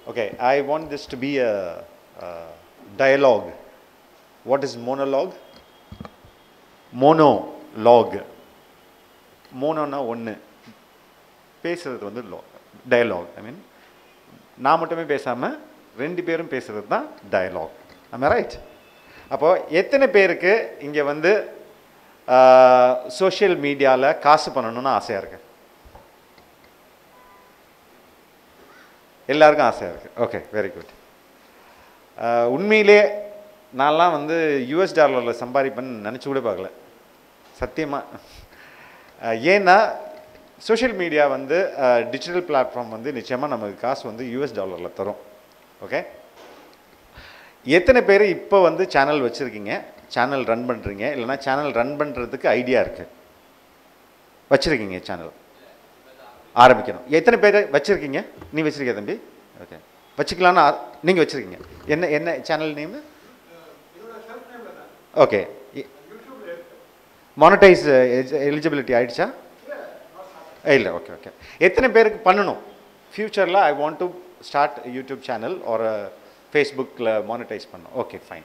Okay, I want this to be a, a dialogue. What is monologue? Monologue. மோனோனா ஒன்று பேசுறது வந்து dialogue ஐ மீன் நான் மட்டுமே பேசாமல் ரெண்டு பேரும் பேசுறது தான் டயலாக் am I ரைட் அப்போது எத்தனை பேருக்கு இங்கே வந்து சோஷியல் மீடியாவில் காசு பண்ணணும்னு ஆசையாக இருக்கு எல்லாருக்கும் ஆசையாக இருக்குது ஓகே வெரி குட் உண்மையிலே நான்லாம் வந்து யூஎஸ் டாலரில் சம்பாதிப்பேன்னு நினச்சி கூட பார்க்கல சத்தியமாக ஏன்னா சோஷியல் மீடியா வந்து டிஜிட்டல் பிளாட்ஃபார்ம் வந்து நிச்சயமாக நமக்கு காசு வந்து யூஎஸ் டாலரில் தரும் ஓகே எத்தனை பேர் இப்போ வந்து சேனல் வச்சுருக்கீங்க சேனல் ரன் பண்ணுறீங்க இல்லைனா சேனல் ரன் பண்ணுறதுக்கு ஐடியா இருக்குது வச்சுருக்கீங்க சேனல் ஆரம்பிக்கணும் எத்தனை பேர் வச்சுருக்கீங்க நீ வச்சுருக்கிய தம்பி ஓகே வச்சுக்கலான்னு நீங்கள் வச்சுருக்கீங்க என்ன என்ன channel name okay monetise eligibility ஆயிடுச்சா இல்லை ஓகே ஓகே எத்தனை பேருக்கு பண்ணணும் ஃப்யூச்சரில் I want to start YouTube channel ஒரு ஃபேஸ்புக்கில் மானிட்டைஸ் பண்ணணும் ஓகே ஃபைன்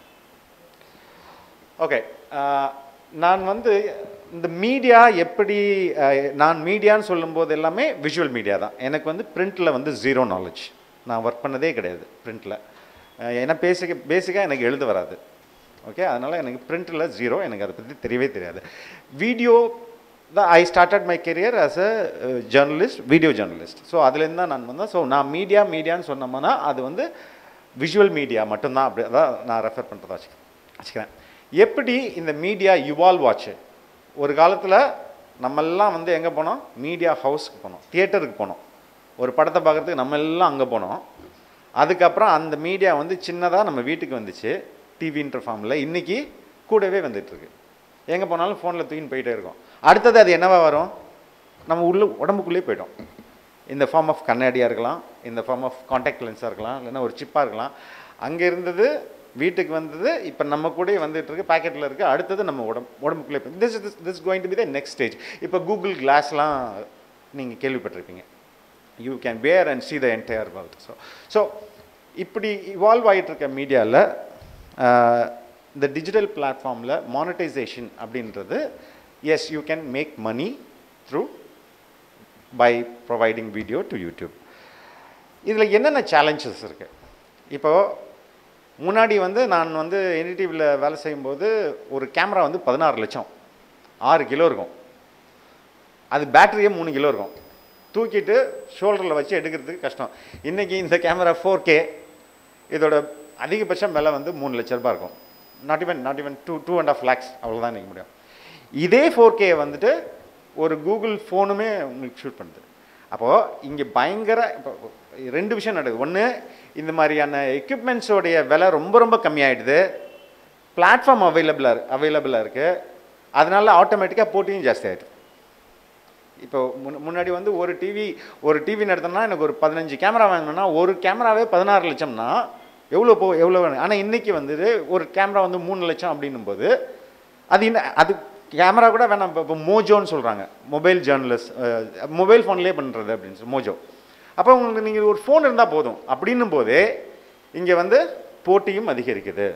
ஓகே நான் வந்து இந்த மீடியா எப்படி அஹ், நான் மீடியான்னு சொல்லும்போது எல்லாமே விஷுவல் மீடியா தான் எனக்கு வந்து பிரிண்டில் வந்து ஜீரோ நாலேஜ் நான் ஒர்க் பண்ணதே கிடையாது பிரிண்டில் ஏன்னா பேசிக்க பேசிக்காக எனக்கு எழுத வராது ஓகே அதனால் எனக்கு பிரிண்டில் ஜீரோ எனக்கு அதை பற்றி தெரியவே தெரியாது வீடியோ தான் I started my career as a journalist video journalist so அதுலேருந்து தான் நான் வந்தேன் ஸோ நான் மீடியா மீடியான்னு சொன்னோம்னா அது வந்து விஷுவல் மீடியா மட்டும்தான் அப்படி அதான் நான் ரெஃபர் பண்ணுறதா வச்சுக்கிறேன் வச்சுக்கிறேன் எப்படி இந்த மீடியா இவால்வ் ஆச்சு ஒரு காலத்தில் நம்மெல்லாம் வந்து எங்கே போனோம் மீடியா ஹவுஸ்க்கு போனோம் தியேட்டருக்கு போனோம் ஒரு படத்தை பார்க்குறதுக்கு நம்ம எல்லாம் அங்கே போனோம் அதுக்கப்புறம் அந்த மீடியா வந்து சின்னதாக நம்ம வீட்டுக்கு வந்துச்சு டிவின்ற ஃபார்மில் இன்றைக்கி கூடவே வந்துட்டுருக்கு எங்கே போனாலும் ஃபோனில் தூக்கின்னு போயிட்டே இருக்கோம் அடுத்தது அது என்னவா வரும் நம்ம உள்ள உடம்புக்குள்ளே போயிட்டோம் இந்த ஃபார்ம் ஆஃப் கண்ணாடியாக இருக்கலாம் இந்த ஃபார்ம் ஆஃப் காண்டாக்ட் லென்ஸாக இருக்கலாம் இல்லைன்னா ஒரு சிப்பாக இருக்கலாம் அங்கே இருந்தது வீட்டுக்கு வந்தது இப்போ நம்ம கூடயே வந்துட்டு இருக்கு பாக்கெட்டில் இருக்குது அடுத்தது நம்ம உடம்பு உடம்புக்குள்ளே போய் this is this going to be the next stage இப்போ கூகுள் கிளாஸ்லாம் நீங்கள் கேள்விப்பட்டிருப்பீங்க you can wear and see the entire world so so இப்படி இவால்வ் ஆகிட்டு இருக்க மீடியாவில் இந்த டிஜிட்டல் பிளாட்ஃபார்மில் மானிட்டைசேஷன் அப்படின்றது yes you can make money through by providing video to YouTube இதில் என்னென்ன சேலஞ்சஸ் இருக்குது இப்போது முன்னாடி வந்து நான் வந்து என்டிடிவியில் வேலை செய்யும்போது ஒரு கேமரா வந்து பதினாறு லட்சம் ஆறு கிலோ இருக்கும் அது பேட்டரியே மூணு கிலோ இருக்கும் தூக்கிட்டு ஷோல்டரில் வச்சு எடுக்கிறதுக்கு கஷ்டம் இன்றைக்கி இந்த கேமரா ஃபோர் கே இதோட அதிகபட்சம் விலை வந்து மூணு லட்ச ரூபாய் இருக்கும் not even not even two two and half lakhs அவ்வளோதான் இன்றைக்கி முடியும் இதே ஃபோர் கே வந்துட்டு ஒரு கூகுள் ஃபோனுமே உங்களுக்கு ஷூட் பண்ணுது அப்போது இங்கே பயங்கர இப்போ ரெண்டு விஷயம் நடக்குது ஒன்று இந்த மாதிரியான எக்யூப்மெண்ட்ஸோடைய விலை ரொம்ப ரொம்ப கம்மியாயிடுது பிளாட்ஃபார்ம் அவைலபிளாக அவைலபிளாக இருக்குது அதனால ஆட்டோமேட்டிக்காக போட்டியும் ஜாஸ்தி ஆகிடுது இப்போ முன் முன்னாடி வந்து ஒரு டிவி ஒரு டிவி நடத்தினா எனக்கு ஒரு பதினஞ்சு கேமரா வாங்கினோன்னா ஒரு கேமராவே பதினாறு லட்சம்னா எவ்வளோ போ எவ்வளோ வேணும் ஆனால் இன்றைக்கி வந்துட்டு ஒரு கேமரா வந்து மூணு லட்சம் அப்படின்னும் போது அது இன்னும் அது கேமரா கூட வேணாம் இப்போ இப்போ மோஜோன்னு சொல்கிறாங்க மொபைல் ஜேர்னலிஸ்ட் மொபைல் ஃபோன்லேயே பண்ணுறது அப்படின்னு சொல்லி மோஜோ அப்போ உங்களுக்கு நீங்கள் ஒரு ஃபோன் இருந்தால் போதும் அப்படின்னும் போதே இங்கே வந்து போட்டியும் அதிகரிக்குது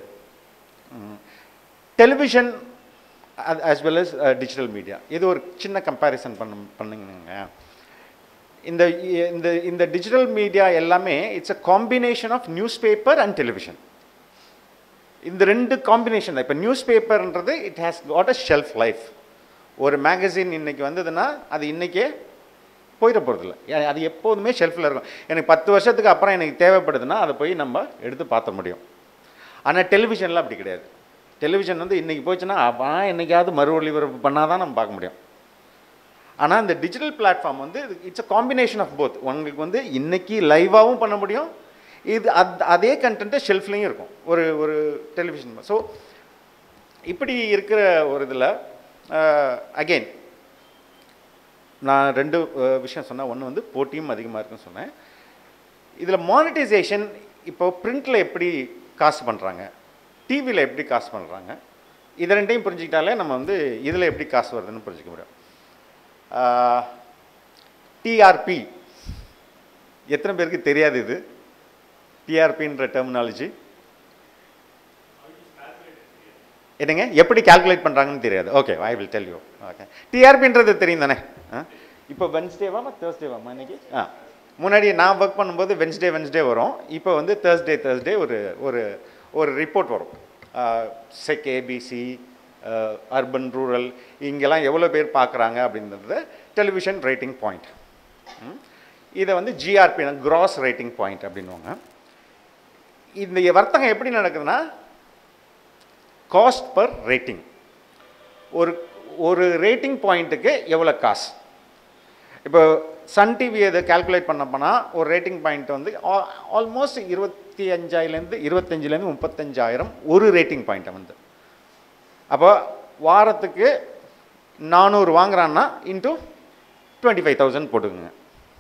television as well as digital media இது ஒரு சின்ன கம்பேரிசன் பண்ண பண்ணுங்க இந்த இந்த இந்த டிஜிட்டல் மீடியா எல்லாமே it's a combination of newspaper and television இந்த ரெண்டு காம்பினேஷன் தான் இப்போ நியூஸ் பேப்பர்ன்றது it has got a shelf life ஒரு மேகசின் இன்னைக்கு வந்ததுன்னா அது இன்றைக்கே போயிட போகிறதில்ல அது எப்போதுமே ஷெல்ஃபில் இருக்கும் எனக்கு பத்து வருஷத்துக்கு அப்புறம் எனக்கு தேவைப்படுதுன்னா அதை போய் நம்ம எடுத்து பார்த்த முடியும் ஆனால் டெலிவிஷனில் அப்படி கிடையாது டெலிவிஷன் வந்து இன்றைக்கி போச்சுன்னா அப்போ என்னைக்காவது மறு ஒளிபரப்பு பண்ணால் தான் நம்ம பார்க்க முடியும் ஆனால் இந்த டிஜிட்டல் பிளாட்ஃபார்ம் வந்து it's a combination of both உங்களுக்கு வந்து இன்னைக்கு லைவாகவும் பண்ண முடியும் இது அத் அதே கண்டென்ட்டு ஷெல்ஃப்லேயும் இருக்கும் ஒரு ஒரு டெலிவிஷன் ஸோ இப்படி இருக்கிற ஒரு இதில் அகெயின் நான் ரெண்டு அஹ், விஷயம் சொன்னேன் ஒன்று வந்து போட்டியும் அதிகமாக இருக்குன்னு சொன்னேன் இதில் மானிட்டைசேஷன் இப்போ பிரிண்டில் எப்படி காசு பண்ணுறாங்க டிவியில் எப்படி காசு பண்ணுறாங்க இது ரெண்டையும் புரிஞ்சுக்கிட்டாலே நம்ம வந்து இதில் எப்படி காசு வருதுன்னு புரிஞ்சுக்க முடியும் டிஆர்பி எத்தனை பேருக்கு தெரியாது இது டிஆர்பின்ற டெர்மினாலஜி என்னங்க எப்படி கால்குலேட் பண்ணுறாங்கன்னு தெரியாது okay I will tell you okay டிஆர்பின்றது தெரியும் தானே ஆ இப்போ வென்ஸ்டேவா தேர்ஸ்டேவாமா இன்னைக்கு ஆ முன்னாடி நான் ஒர்க் பண்ணும்போது வென்ஸ்டே வென்ஸ்டே வரும் இப்போ வந்து தேர்ஸ்டே தேர்ஸ்டே ஒரு ஒரு ஒரு ரிப்போர்ட் வரும் செக் ஏபிசி அர்பன் ரூரல் இங்கெல்லாம் எவ்வளோ பேர் பார்க்குறாங்க அப்படின்றது டெலிவிஷன் ரேட்டிங் பாயிண்ட் இதை வந்து ஜிஆர்பி கிராஸ் ரேட்டிங் பாயிண்ட் அப்படின்வாங்க இந்த வர்த்தகம் எப்படி நடக்குதுன்னா காஸ்ட் பர் ரேட்டிங் ஒரு ஒரு ரேட்டிங் பாயிண்ட்டுக்கு எவ்வளோ காசு இப்போ சன் டிவி அதை கால்குலேட் பண்ண போனால் ஒரு ரேட்டிங் பாயிண்ட் வந்து ஆல்மோஸ்ட் இருபத்தி அஞ்சாயிலேருந்து இருபத்தஞ்சிலேருந்து முப்பத்தஞ்சாயிரம் ஒரு ரேட்டிங் பாயிண்ட்டை வந்து அப்போ வாரத்துக்கு நானூறு வாங்குறான்னா இன்ட்டு டுவெண்ட்டி ஃபைவ் தௌசண்ட் போட்டுக்குங்க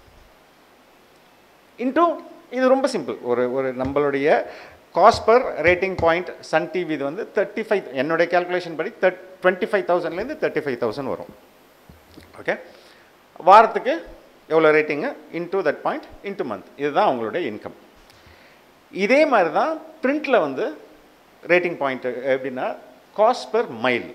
இன்ட்டு இது ரொம்ப சிம்பிள் ஒரு ஒரு நம்மளுடைய cost per rating point Sun TV இது வந்து தேர்ட்டி ஃபைவ் என்னுடைய கேல்குலேஷன் படி தேர்ட் டுவெண்ட்டி ஃபைவ் தௌசண்ட்லேருந்து தேர்ட்டி ஃபைவ் தௌசண்ட் வரும் ஓகே வாரத்துக்கு எவ்வளோ rating into that point into month இதுதான் அவங்களுடைய இன்கம் இதே மாதிரி தான் பிரிண்டில் வந்து ரேட்டிங் பாயிண்ட் எப்படின்னா cost per mile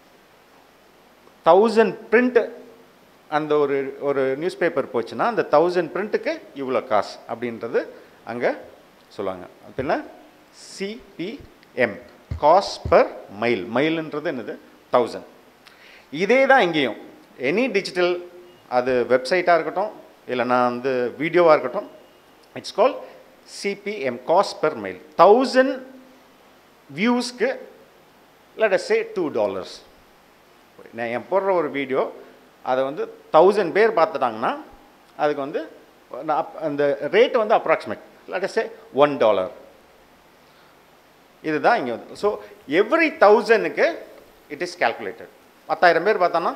thousand print அந்த ஒரு ஒரு நியூஸ் பேப்பர் போச்சுன்னா அந்த தௌசண்ட் பிரிண்ட்டுக்கு இவ்வளோ காசு அப்படின்றது அங்கே சொல்லுவாங்க அப்படின்னா சிபிஎம் காஸ்ட் பர் மைல் மைல்ன்றது என்னது தௌசண்ட் இதே தான் இங்கேயும் எனி டிஜிட்டல் அது வெப்சைட்டாக இருக்கட்டும் இல்லைனா வந்து வீடியோவாக இருக்கட்டும் it's call CPM cost per mile thousand வியூஸ்க்கு லெட் சே டூ டாலர்ஸ் நான் என் போடுற ஒரு வீடியோ அதை வந்து தௌசண்ட் பேர் பார்த்துட்டாங்கன்னா அதுக்கு வந்து நான் அப்- அந்த ரேட் வந்து approximate let say one dollar இதுதான் இங்கே வந்து ஸோ எவ்ரி தௌசண்ட்க்கு இட் இஸ் calculated பத்தாயிரம் பேர் பார்த்தோன்னா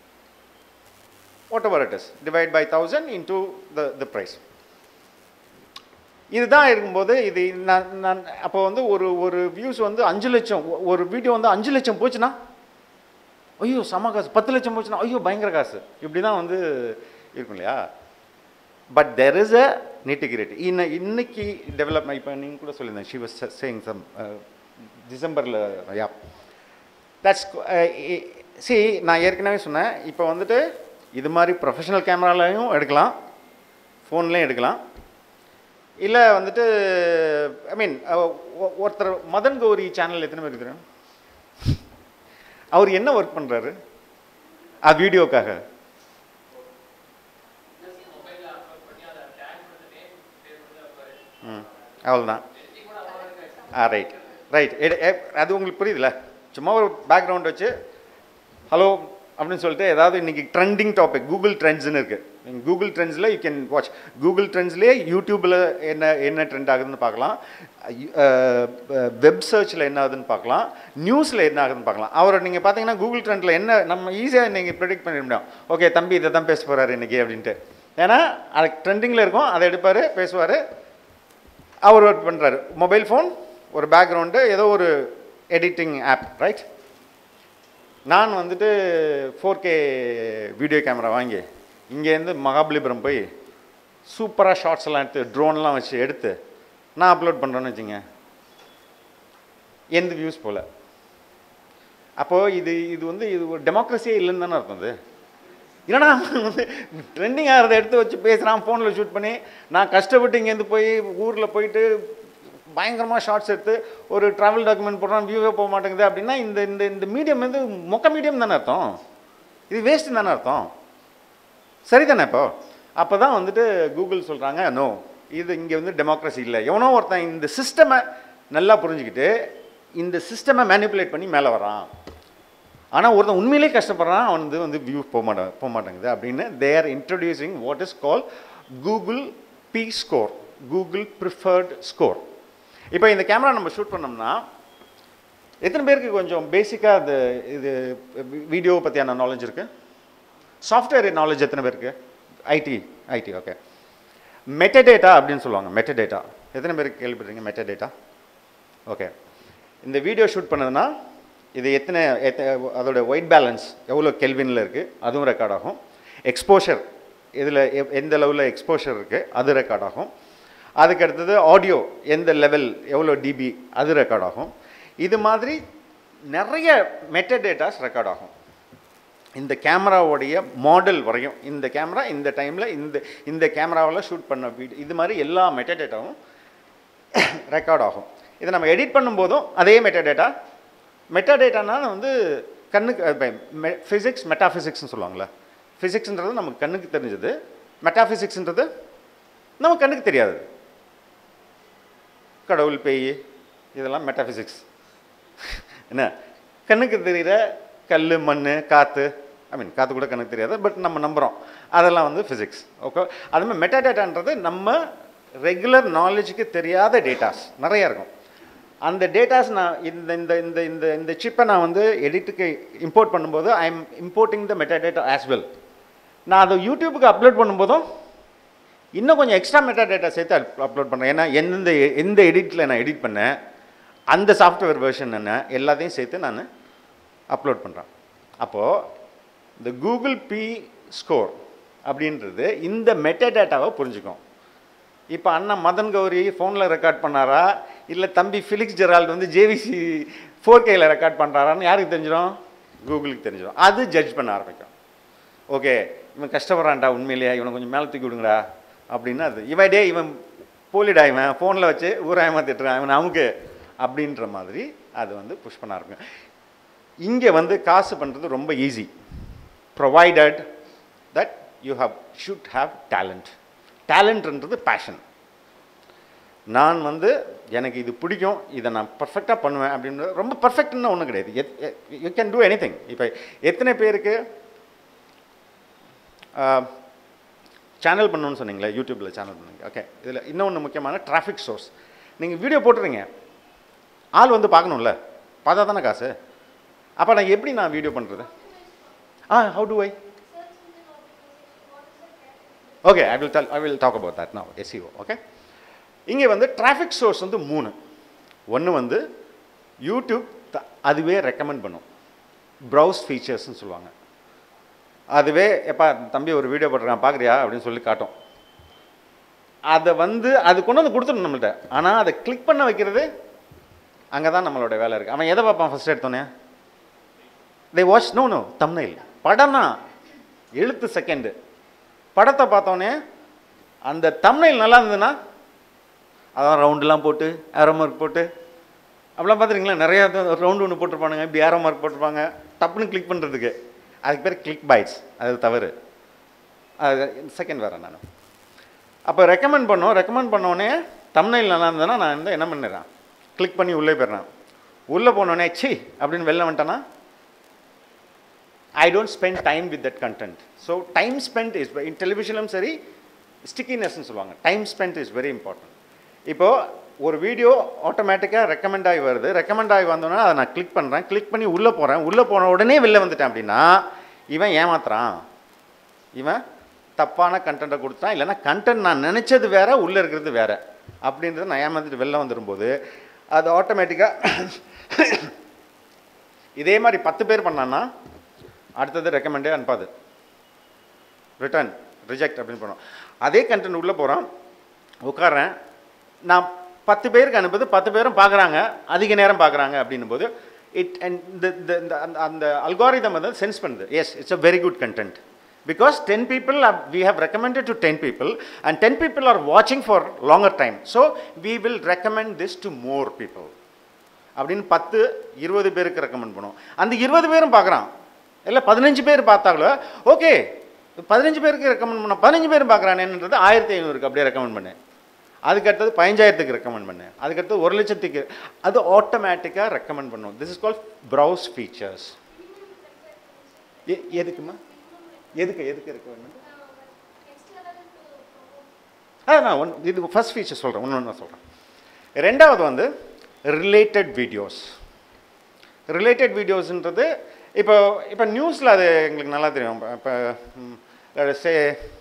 whatever it is divide by thousand into the the price இதுதான் இருக்கும்போது இது நான் நான் அப்போ வந்து ஒரு ஒரு வியூஸ் வந்து அஞ்சு லட்சம் ஒ- ஒரு வீடியோ வந்து அஞ்சு லட்சம் போச்சுன்னா ஐயோ செம காசு பத்து லட்சம் போச்சுன்னா ஐயோ பயங்கர காசு இப்படி தான் வந்து இருக்கும் இல்லையா பட் தெர் இஸ் அ நெட்டிகிரேட் இன்ன இன்னைக்கு டெவலப்மெண்ட் இப்போ நீங்கள் கூட சொல்லியிருந்தேன் ஷி வாஸ் சேயிங் சம் டிசம்பரில் யா தட்ஸ் சி நான் ஏற்கனவே சொன்னேன் இப்போ வந்துட்டு இது மாதிரி ப்ரொஃபஷனல் கேமராலையும் எடுக்கலாம் ஃபோன்லேயும் எடுக்கலாம் இல்லை வந்துட்டு ஐ மீன் ஒருத்தர் மதன் கௌரி சேனல் எத்தனை பேருக்கு தெரியும் அவர் என்ன ஒர்க் பண்ணுறாரு ஆ வீடியோக்காக ம் அவ்வளோதான் ஆ ரைட் ரைட் அது உங்களுக்கு புரியுதுல சும்மா ஒரு பேக்ரவுண்ட் வச்சு ஹலோ அப்படின்னு சொல்லிட்டு ஏதாவது இன்னைக்கு ட்ரெண்டிங் டாபிக் கூகுள் ட்ரெண்ட்ஸ்னு இருக்குது நீங்கள் கூகுள் ட்ரெண்ட்ஸில் யூ கேன் வாட்ச் கூகுள் ட்ரெண்ட்ஸ்லேயே யூடியூப்பில் என்ன என்ன ட்ரெண்ட் ஆகுதுன்னு பார்க்கலாம் வெப் சர்ச்சில் என்ன ஆகுதுன்னு பார்க்கலாம் நியூஸில் என்ன ஆகுதுன்னு பார்க்கலாம் அவரை நீங்கள் பார்த்தீங்கன்னா கூகுள் ட்ரெண்டில் என்ன நம்ம ஈஸியாக நீங்கள் ப்ரெடிக்ட் பண்ணிட முடியும் ஓகே தம்பி இதை தான் பேச போகிறாரு இன்னைக்கு அப்படின்ட்டு ஏன்னா அது ட்ரெண்டிங்கில் இருக்கும் அதை எடுப்பார் பேசுவார் அவர் ஒர்க் பண்ணுறாரு மொபைல் ஃபோன் ஒரு பேக்ரவுண்டு ஏதோ ஒரு எடிட்டிங் ஆப் ரைட் நான் வந்துட்டு ஃபோர் கே வீடியோ கேமரா வாங்கி இங்கேருந்து மகாபலிபுரம் போய் சூப்பராக ஷார்ட்ஸ் எல்லாம் எடுத்து ட்ரோன்லாம் வச்சு எடுத்து நான் அப்லோட் பண்ணுறேன்னு வச்சுங்க எந்த வியூஸ் போல் அப்போது இது இது வந்து இது ஒரு டெமோக்ரஸியே இல்லைன்னு தானே அர்த்தம் அது இல்லைனா அவன் வந்து ட்ரெண்டிங் ஆகிறத எடுத்து வச்சு பேசுகிறான் ஃபோனில் ஷூட் பண்ணி நான் கஷ்டப்பட்டு இங்கேருந்து போய் ஊரில் போயிட்டு பயங்கரமாக ஷார்ட்ஸ் எடுத்து ஒரு ட்ராவல் டாக்குமெண்ட் போடுறான் வியூவே போக மாட்டேங்குது அப்படின்னா இந்த இந்த இந்த மீடியம் வந்து மொக்க மீடியம் தானே அர்த்தம் இது வேஸ்ட்டு தானே அர்த்தம் சரிதானே இப்போ அப்போ தான் வந்துட்டு கூகுள் சொல்கிறாங்க நோ இது இங்கே வந்து டெமோக்ரஸி இல்லை எவனோ ஒருத்தன் இந்த சிஸ்டமை நல்லா புரிஞ்சுக்கிட்டு இந்த சிஸ்டமை மேனிப்புலேட் பண்ணி மேலே வரான் ஆனால் ஒருத்தன் உண்மையிலே கஷ்டப்படுறான் அவன் வந்து வந்து வியூ போக மாட்டா போக மாட்டேங்குது அப்படின்னு they are introducing what is call Google P score Google preferred score இப்போ இந்த கேமரா நம்ம ஷூட் பண்ணோம்னா எத்தனை பேருக்கு கொஞ்சம் பேசிக்காக அது இது வீடியோ பற்றியான நாலேஜ் இருக்குது சாஃப்ட்வேர் நாலேஜ் எத்தனை பேருக்கு ஐடி ஐடி ஓகே மெட்டடேட்டா அப்படின்னு சொல்லுவாங்க மெட்டடேட்டா எத்தனை பேருக்கு கேள்விப்படுறீங்க மெட்டடேட்டா ஓகே இந்த வீடியோ ஷூட் பண்ணதுன்னா இது எத்தனை எத்த அதோட ஒயிட் பேலன்ஸ் எவ்வளோ கெல்வினில் இருக்குது அதுவும் ரெக்கார்ட் ஆகும் எக்ஸ்போஷர் இதில் எந்த அளவில் எக்ஸ்போஷர் இருக்குது அது ரெக்கார்ட் ஆகும் அதுக்கு அடுத்தது ஆடியோ எந்த லெவல் எவ்வளோ டிபி அது ரெக்கார்ட் ஆகும் இது மாதிரி நிறைய மெட்ட டேட்டாஸ் ரெக்கார்ட் ஆகும் இந்த கேமராவுடைய மாடல் வரையும் இந்த கேமரா இந்த டைமில் இந்த இந்த கேமராவில் ஷூட் பண்ண வீடியோ இது மாதிரி எல்லா மெட்ட டேட்டாவும் ரெக்கார்ட் ஆகும் இதை நம்ம எடிட் பண்ணும்போதும் அதே மெட்டா டேட்டா மெட்டா டேட்டானா வந்து கண்ணுக்கு ஃபிசிக்ஸ் மெட்டாஃபிசிக்ஸ்னு சொல்லுவாங்கள்ல ஃபிசிக்ஸ்ன்றது நமக்கு கண்ணுக்கு தெரிஞ்சது மெட்டாஃபிசிக்ஸ்ன்றது நம்ம கண்ணுக்கு தெரியாது கடவுள் பேய் இதெல்லாம் மெட்டாஃபிசிக்ஸ் என்ன கண்ணுக்கு தெரிகிற கல் மண் காற்று ஐ மீன் காற்று கூட கண்ணுக்கு தெரியாது பட் நம்ம நம்புகிறோம் அதெல்லாம் வந்து ஃபிசிக்ஸ் ஓகே அது மாதிரி மெட்டா டேட்டான்றது நம்ம ரெகுலர் நாலேஜுக்கு தெரியாத டேட்டாஸ் நிறைய இருக்கும் அந்த டேட்டாஸ் நான் இந்த இந்த இந்த இந்த இந்த சிப்பை நான் வந்து எடிட்டுக்கு இம்போர்ட் பண்ணும்போது I am importing the metadata as well நான் அதை யூடியூபுக்கு அப்லோட் பண்ணும்போதும் இன்னும் கொஞ்சம் எக்ஸ்ட்ரா மெட்டா டேட்டா சேர்த்து அப்லோட் பண்ணுறேன் ஏன்னா எந்தெந்த எந்த எடிட்டில் நான் எடிட் பண்ணேன் அந்த சாஃப்ட்வேர் வெர்ஷன் என்ன எல்லாத்தையும் சேர்த்து நான் அப்லோட் பண்ணுறேன் அப்போது இந்த கூகுள் பி ஸ்கோர் அப்படின்றது இந்த மெட்டா டேட்டாவை புரிஞ்சுக்கும் இப்போ அண்ணன் மதன் கௌரி ஃபோனில் ரெக்கார்ட் பண்ணாரா இல்லை தம்பி ஃபிலிக்ஸ் ஜெரால்டு வந்து ஜேவிசி ஃபோர் கேயில் ரெக்கார்ட் பண்ணுறாரான்னு யாருக்கு தெரிஞ்சிடும் கூகுளுக்கு தெரிஞ்சிடும் அது ஜட்ஜ் பண்ண ஆரம்பிக்கும் ஓகே இவன் கஷ்டப்படுறான்டா உண்மையிலேயே இவனை கொஞ்சம் மேலே தூக்கி விடுங்கடா அப்படின்னா அது இவன் டே இவன் போலிடா இவன் ஃபோனில் வச்சு ஊரா ஏமாத்திட்டுறான் இவன் அமுக்கு அப்படின்ற மாதிரி அது வந்து புஷ் பண்ண ஆரம்பிக்கும் இங்கே வந்து காசு பண்ணுறது ரொம்ப easy provided that you have should have talent டேலண்ட்ன்றது பேஷன் நான் வந்து எனக்கு இது பிடிக்கும் இதை நான் பர்ஃபெக்டாக பண்ணுவேன் அப்படின்றது ரொம்ப பர்ஃபெக்ட்னு ஒன்றும் கிடையாது you can do anything இப்போ எத்தனை பேருக்கு சேனல் பண்ணணும்னு சொன்னீங்களே யூடியூப்பில் சேனல் பண்ணுங்க ஓகே இதில் இன்னொன்று முக்கியமான டிராஃபிக் சோர்ஸ் நீங்கள் வீடியோ போட்டுறீங்க ஆள் வந்து பார்க்கணும்ல பார்த்தா தானே காசு அப்போ நான் எப்படி நான் வீடியோ பண்ணுறது ah how to I okay I will I will talk about that நான் எஸ்இஓ ஓகே இங்கே வந்து டிராஃபிக் சோர்ஸ் வந்து மூணு ஒன்று வந்து யூடியூப் த- அதுவே ரெக்கமெண்ட் பண்ணும் ப்ரௌஸ் ஃபீச்சர்ஸ்னு சொல்லுவாங்க அதுவே எப்பா தம்பி ஒரு வீடியோ போட்டிருக்கான் பார்க்குறியா அப்படின்னு சொல்லி காட்டும் அதை வந்து அது கொண்டு வந்து கொடுத்துடும் நம்மள்ட்ட ஆனால் அதை கிளிக் பண்ண வைக்கிறது அங்கே தான் நம்மளோட வேலை இருக்குது அவன் எதை பார்ப்பான் ஃபஸ்ட் எடுத்தோன்னே they watch no no thumbnail படம்னா எழுத்து செகண்டு படத்தை பார்த்தோன்னே அந்த தம்னைல் நல்லா இருந்ததுன்னா அதான் ரவுண்டுலாம் போட்டு ஏரோ மார்க் போட்டு அப்படிலாம் பார்த்துருங்களா நிறையா ரவுண்டு ஒன்று போட்டிருப்பானுங்க இப்படி ஏரோ மார்க் போட்டிருப்பாங்க டப்புன்னு கிளிக் பண்ணுறதுக்கு அதுக்கு பேர் கிளிக் பைட்ஸ் அது தவறு அது செகண்ட் வேறு நான் அப்போ ரெக்கமெண்ட் பண்ணோம் ரெக்கமெண்ட் பண்ணோடனே தம்னைல் நல்லா இருந்ததுன்னா நான் வந்து என்ன பண்ணிடுறேன் கிளிக் பண்ணி உள்ளே போயிடுறேன் உள்ளே போனோடனே சி அப்படின்னு வெளில வந்துட்டேன்னா I don't spend time with that content so time spend is in டெலிவிஷனும் சரி ஸ்டிக்கினஸ்ன்னு சொல்லுவாங்க time spend is very important இப்போது ஒரு வீடியோ ஆட்டோமேட்டிக்காக ரெக்கமெண்ட் ஆகி வருது ரெக்கமெண்ட் ஆகி வந்தோன்னா அதை நான் கிளிக் பண்ணுறேன் கிளிக் பண்ணி உள்ளே போகிறேன் உள்ளே போன உடனே வெளில வந்துட்டேன் அப்படின்னா இவன் ஏமாத்துறான் இவன் தப்பான கண்டென்ட்டை கொடுத்தான் இல்லைன்னா கண்டென்ட் நான் நினச்சது வேற உள்ளே இருக்கிறது வேற அப்படின்றத நான் ஏமாந்துட்டு வெளில வந்துடும்போது அது ஆட்டோமேட்டிக்காக இதே மாதிரி பத்து பேர் பண்ணான்னா அடுத்தது ரெக்கமெண்டே அனுப்பாது ரிட்டர்ன் ரிஜெக்ட் அப்படின்னு பண்ணோம் அதே கண்டென்ட் உள்ளே போகிறோம் உட்கார்றேன் நான் பத்து பேருக்கு அனுப்புது பத்து பேரும் பார்க்குறாங்க அதிக நேரம் பார்க்குறாங்க அப்படின்னும் போது இட் அண்ட் இந்த இந்த இந்த அந்த அந்த அல்காரிதம் வந்து சென்ஸ் பண்ணுது yes it's a very good content because ten people we have recommended to ten people and ten people are வாட்சிங் for longer time so we will recommend this to more people அப்படின்னு பத்து இருபது பேருக்கு recommend பண்ணுவோம் அந்த இருபது பேரும் பார்க்குறான் இல்லை பதினஞ்சு பேர் பார்த்தாங்களோ ஓகே பதினஞ்சு பேருக்கு ரெக்கமெண்ட் பண்ண பதினஞ்சு பேரும் பார்க்குறானேன்றது ஆயிரத்தி ஐநூறுக்கு அப்படியே ரெக்கமெண்ட் பண்ணேன் அதுக்கடுத்தது பதினஞ்சாயிரத்துக்கு ரெக்கமெண்ட் பண்ணேன் அதுக்கடுத்து ஒரு லட்சத்துக்கு அது ஆட்டோமேட்டிக்காக ரெக்கமெண்ட் பண்ணும் this is call browse features எதுக்குமா எதுக்கு எதுக்கு ரெக்கமெண்ட் ஆ நான் ஒன் இது ஃபர்ஸ்ட் ஃபீச்சர் சொல்கிறேன் ஒன்று ஒன்று சொல்கிறேன் ரெண்டாவது வந்து ரிலேட்டட் வீடியோஸ் ரிலேட்டட் வீடியோஸ்ன்றது இப்போ இப்போ நியூஸில் அது எங்களுக்கு நல்லா தெரியும் இப்போ சே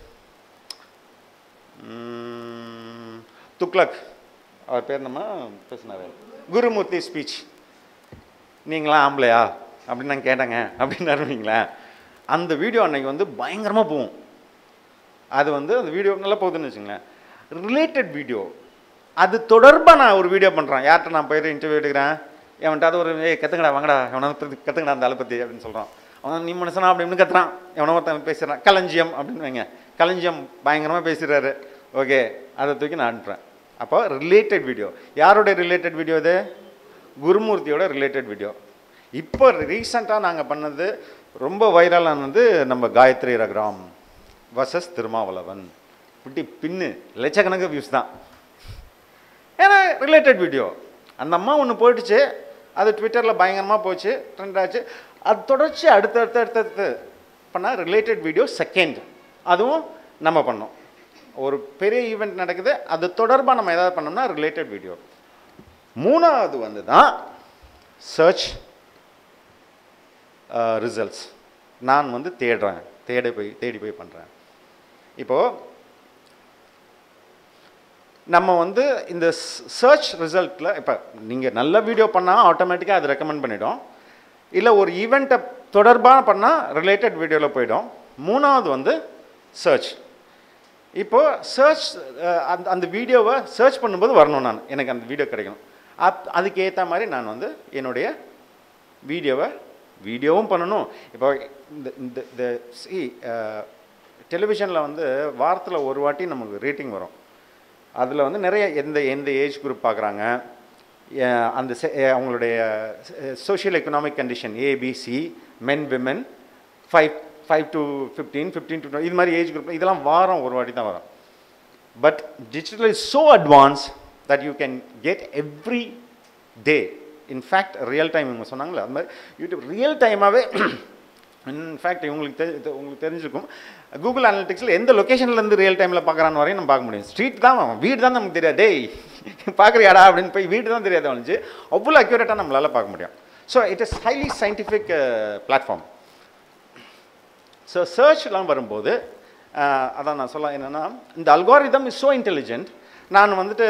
துக்ளக் அவர் பேர் நம்ம பேசினார் குருமூர்த்தி ஸ்பீச் நீங்களாம் ஆம்பளையா அப்படின்னு நான் கேட்டேங்க அப்படின்னு வைங்களேன் அந்த வீடியோ அன்னைக்கு வந்து பயங்கரமாக போகும் அது வந்து அந்த வீடியோ நல்லா போகுதுன்னு வச்சுங்களேன் ரிலேட்டட் வீடியோ அது தொடர்பாக நான் ஒரு வீடியோ பண்ணுறேன் யார்கிட்ட நான் போயிட்டு இன்டர்வியூ எடுக்கிறேன் எவன்ட்டு அது ஒரு ஏய் கற்றுங்கடா வாங்கடா எவனா கற்றுங்கடா அந்த ஆளை பற்றி அப்படின்னு சொல்கிறான் அவன் நீ மனுஷனா அப்படின்னு கத்துறான் எவனோ ஒருத்தன் பேசுகிறான் களஞ்சியம் அப்படின்னு வைங்க களஞ்சியம் பயங்கரமாக பேசுகிறாரு ஓகே அதை தூக்கி நான் அனுப்புகிறேன் அப்போ ரிலேட்டட் வீடியோ யாரோட ரிலேட்டட் வீடியோ இது குருமூர்த்தியோட ரிலேட்டட் வீடியோ இப்போ ரீசெண்டாக நாங்கள் பண்ணது ரொம்ப வைரலானது நம்ம காயத்ரி ரகுராம் வர்சஸ் திருமாவளவன் இப்படி பின்னு லட்சக்கணக்கு வியூஸ் தான் ஏன்னா ரிலேட்டட் வீடியோ அந்த அம்மா ஒன்று போயிடுச்சு அது ட்விட்டரில் பயங்கரமாக போச்சு ட்ரெண்ட் ஆச்சு அது தொடர்ச்சி அடுத்தடுத்து அடுத்தடுத்து பண்ணால் ரிலேட்டட் வீடியோ செகண்ட் அதுவும் நம்ம பண்ணோம் ஒரு பெரிய ஈவெண்ட் நடக்குது அது தொடர்பாக நம்ம ஏதாவது பண்ணோம்னா ரிலேட்டட் வீடியோ மூணாவது வந்து தான் சர்ச் ரிசல்ட்ஸ் நான் வந்து தேடுறேன் தேடி போய் தேடி போய் பண்ணுறேன் இப்போது நம்ம வந்து இந்த சர்ச் ரிசல்ட்டில் இப்போ நீங்கள் நல்ல வீடியோ பண்ணால் ஆட்டோமேட்டிக்காக அது ரெக்கமெண்ட் பண்ணிடும் இல்லை ஒரு ஈவெண்ட்டை தொடர்பாக பண்ணால் ரிலேட்டட் வீடியோவில் போயிடும் மூணாவது வந்து சர்ச் இப்போது சர்ச் அந்த அந்த வீடியோவை சர்ச் பண்ணும்போது வரணும் நான் எனக்கு அந்த வீடியோ கிடைக்கணும் அப் அதுக்கு ஏற்ற மாதிரி நான் வந்து என்னுடைய வீடியோவை வீடியோவும் பண்ணணும் இப்போ இந்த இந்த இந்த சி டெலிவிஷனில் வந்து வாரத்தில் ஒரு வாட்டி நமக்கு ரேட்டிங் வரும் அதில் வந்து நிறைய எந்த எந்த ஏஜ் குரூப் பார்க்குறாங்க அந்த se- அஹ் அவங்களுடைய social economic condition ABC men women five five to fifteen fifteen to இது மாதிரி ஏஜ் குரூப் இதெல்லாம் வாரம் ஒரு வாட்டி தான் வரும் but digital is so advance that you can get every day in fact real time இவங்க சொன்னாங்களே அது மாதிரி யூடியூப் ரியல் டைமாகவே இன்ஃபேக்ட் இவங்களுக்கு தெரி இது உங்களுக்கு தெரிஞ்சிருக்கும் கூகுள் அனலிட்டிக்ஸில் எந்த லொக்கேஷன்லேருந்து ரியல் டைமில் பார்க்குறான்னு வரையும் நம்ம பார்க்க முடியும் ஸ்ட்ரீட் தான் வீடு தான் நமக்கு தெரியாது டேய் பார்க்குறியாடா அப்படின்னு போய் வீடு தான் தெரியாது வந்துச்சு அவ்வளோ அக்யூரேட்டாக நம்மளால் பார்க்க முடியும் so it is highly scientific platform so சர்ச்லாம் வரும்போது அஹ், அதான் நான் சொல்ல என்னென்னா இந்த அல்காரிதம் இஸ் ஸோ இன்டெலிஜென்ட் நான் வந்துட்டு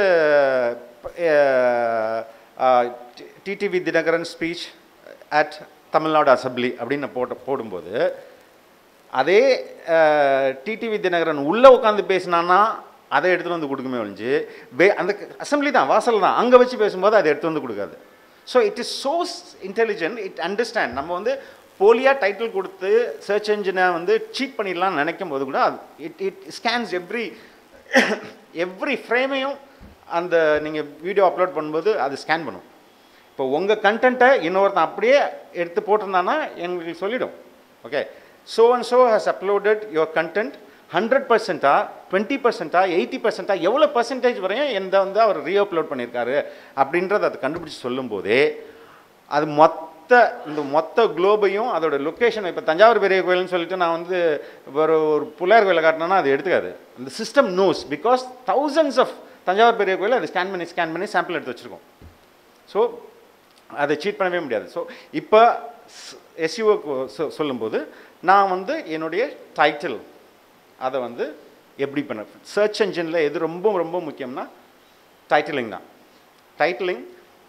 TTV Dhinakaran speech at Tamil Nadu assembly அப்படின்னு நான் போட்டு போடும்போது அதே டிடிவி தினகரன் உள்ளே உட்காந்து பேசினான்னா அதை எடுத்துகிட்டு வந்து கொடுக்குமே ஒழிஞ்சு வே அந்த அசம்பிளி தான் வாசல் தான் அங்கே வச்சு பேசும்போது அதை எடுத்து வந்து கொடுக்காது so it is so intelligent it understand நம்ம வந்து போலியாக டைட்டில் கொடுத்து சர்ச் என்ஜினை வந்து சீட் பண்ணிடலாம்னு நினைக்கும் போது கூட it it scans every every ஃப்ரேமையும் அந்த நீங்கள் வீடியோ அப்லோட் பண்ணும்போது அது ஸ்கேன் பண்ணும் இப்போ உங்கள் கண்டென்ட்டை இன்னொருத்தன் அப்படியே எடுத்து போட்டிருந்தான்னா எங்களுக்கு சொல்லிடும் okay so and so has uploaded your content hundred பர்சன்ட்டா டுவெண்ட்டி பர்சன்ட்டா எயிட்டி பர்சன்ட்டா எவ்வளோ பர்சன்டேஜ் வரையும் எந்த வந்து அவர் ரீஅப்லோட் பண்ணியிருக்காரு அப்படின்றத அதை கண்டுபிடிச்சி சொல்லும்போதே அது மொத்த இந்த மொத்த குளோபையும் அதோட லொக்கேஷன் இப்போ தஞ்சாவூர் பெரிய கோயில்னு சொல்லிட்டு நான் வந்து ஒரு ஒரு புள்ளையார் கோயிலை காட்டினேன்னா அது எடுத்துக்காது அந்த system knows because thousands of Thanjavur பெரிய கோயில் அதை ஸ்கேன் பண்ணி ஸ்கேன் பண்ணி சாம்பிள் எடுத்து வச்சுருக்கோம் ஸோ அதை சீட் பண்ணவே முடியாது ஸோ இப்போ எஸ்யூஓ சொல்லும்போது நான் வந்து என்னுடைய டைட்டில் அதை வந்து எப்படி பண்ண சர்ச் என்ஜினில் எது ரொம்ப ரொம்ப முக்கியம்னா டைட்டிலிங் தான் டைட்டிலிங்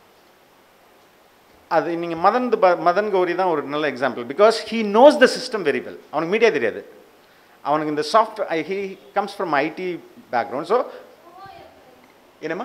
அது நீங்கள் மதன் ப- மதன் கௌரி தான் ஒரு நல்ல example because he knows the system very well அவனுக்கு மீடியா தெரியாது அவனுக்கு இந்த soft he comes from IT background so என்னம்மா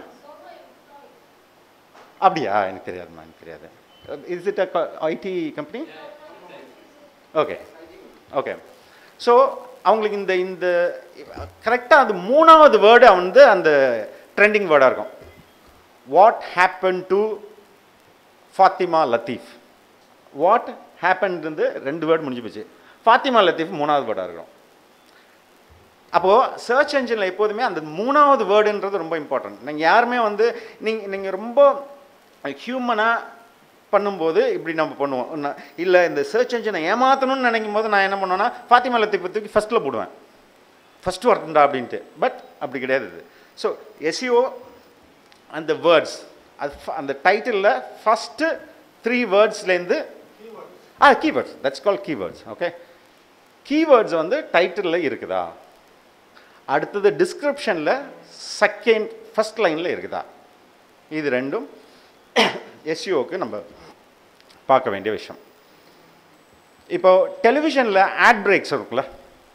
அப்படியா எனக்கு தெரியாதும்மா எனக்கு தெரியாது is it a IT company okay okay so அவங்களுக்கு இந்த இந்த கரெக்டாக அது மூணாவது வேர்டு வந்து அந்த ட்ரெண்டிங் வேர்டாக இருக்கும் what happen to Fathima Latheef what happen வந்து ரெண்டு வேர்டு முடிஞ்சு போச்சு ஃபாத்திமா லத்தீஃப் மூணாவது வேர்டாக இருக்கும் அப்போது சர்ச் என்ஜினில் எப்போதுமே அந்த மூணாவது வேர்டுன்றது ரொம்ப இம்பார்ட்டன்ட் நீங்கள் யாருமே வந்து நீங்கள் நீங்கள் ரொம்ப ஹியூமனாக பண்ணும்போது இப்படி நம்ம பண்ணுவோம் இல்லை இந்த சர்ச் என்ஜினை ஏமாற்றணும்னு நினைக்கும் போது நான் என்ன பண்ணுவேன்னா ஃபாத்திமா லத்தீஃபை தூக்கி ஃபஸ்ட்டில் போடுவேன் ஃபஸ்ட்டு வரட்டும்டா அப்படின்ட்டு பட் அப்படி கிடையாது இது ஸோ எஸ்இஓ அந்த வேர்ட்ஸ் அது ஃப- அந்த டைட்டிலில் ஃபஸ்ட்டு த்ரீ வேர்ட்ஸ்லேருந்து ah keywords that's call keywords okay keywords வந்து டைட்டிலில் இருக்குதா அடுத்தது டிஸ்கிரிப்ஷனில் செகண்ட் ஃபஸ்ட் லைனில் இருக்குதா இது ரெண்டும் எஸ்யூஓக்கு நம்ம பார்க்க வேண்டிய விஷயம் இப்போ டெலிவிஷனில் ஆட் பிரேக்ஸ் இருக்குல்ல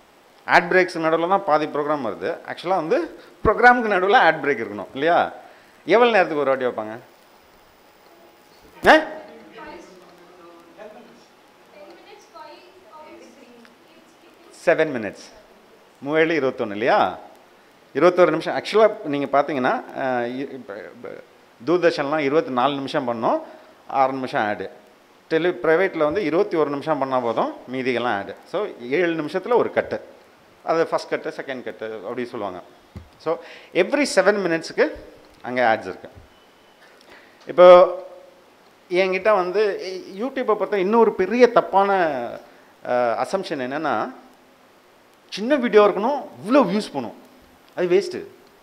ஆட் பிரேக்ஸ் நடுவில் தான் பாதி ப்ரோக்ராம் வருது ஆக்சுவலாக வந்து ப்ரோக்ராமுக்கு நடுவில் ஆட் பிரேக் இருக்கணும் இல்லையா எவ்வளோ நேரத்துக்கு ஒரு வாட்டி வைப்பாங்க ஆ செவன் மினிட்ஸ் மூவேழு இருபத்தொன்று இல்லையா இருபத்தொரு நிமிஷம் ஆக்சுவலாக நீங்கள் பார்த்தீங்கன்னா அஹ், இ- இப்ப- இப்ப தூர்தர்ஷன்லாம் இருபத்தி நாலு நிமிஷம் பண்ணோம் ஆறு நிமிஷம் ஆடு டெலி ப்ரைவேட்டில் வந்து இருபத்தி ஒரு நிமிஷம் பண்ணால் போதும் மீதிகள்லாம் ஆடு ஸோ ஏழு நிமிஷத்தில் ஒரு கட்டு அது ஃபஸ்ட் கட்டு செகண்ட் கட்டு அப்படி சொல்லுவாங்க ஸோ எவ்ரி செவன் மினிட்ஸுக்கு அங்கே ஆட்ஸ் இருக்குது இப்போ என்கிட்ட வந்து இ- யூடியூப்பை பொறுத்த இன்னொரு பெரிய தப்பான அசம்ஷன் என்னென்னா சின்ன வீடியோ இருக்கணும் இவ்வளோ வியூஸ் பண்ணும் அது வேஸ்ட்டு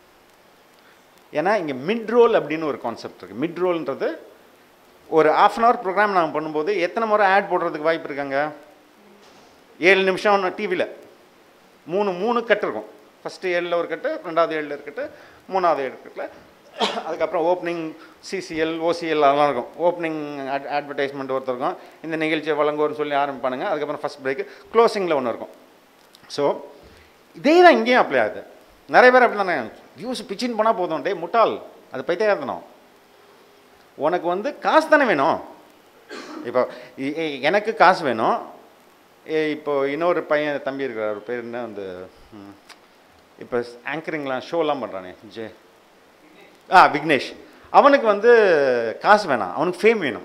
ஏன்னா இங்கே மிட் ரோல் அப்படின்னு ஒரு கான்செப்ட் இருக்குது மிட் ரோல்ன்றது ஒரு ஆஃப் அன் ஹவர் ப்ரோக்ராம் நாங்கள் பண்ணும்போது எத்தனை முறை ஆட் போடுறதுக்கு வாய்ப்பு இருக்காங்க ஏழு நிமிஷம் டிவியில் மூணு மூணு கட்டு இருக்கும் ஃபஸ்ட்டு ஏழில் ஒரு கட்டு ரெண்டாவது ஏழில் ஒரு கட்டு மூணாவது ஏழு கட்டில் அதுக்கப்புறம் ஓப்பனிங் சிசிஎல் ஓசிஎல் அதெல்லாம் இருக்கும் ஓப்பனிங் அட் அட்வர்டைஸ்மெண்ட் ஒருத்தர் இருக்கும் இந்த நிகழ்ச்சியை வழங்குவோர்னு சொல்லி ஆரம்பிப்பானுங்க அதுக்கப்புறம் ஃபஸ்ட் பிரேக்கு க்ளோசிங்கில் ஒன்று இருக்கும் ஸோ இதே தான் இங்கேயும் அப்ளை ஆகுது நிறைய பேர் அப்படி தானே வியூஸ் பிச்சின் போனால் போதும் டே முட்டாள் அது பைத்தியார்த்தனம் உனக்கு வந்து காசு தானே வேணும் இப்போ இ- இ- எனக்கு காசு வேணும் ஏ, இப்போ இன்னொரு பையன் தம்பி இருக்கிறார் அவர் பேர் என்ன வந்து ம், இப்போ ஆங்கரிங்லாம் ஷோலாம் பண்ணுறானே ஜே ஆ விக்னேஷ் அவனுக்கு வந்து காசு வேணாம் அவனுக்கு ஃபேம் வேணும்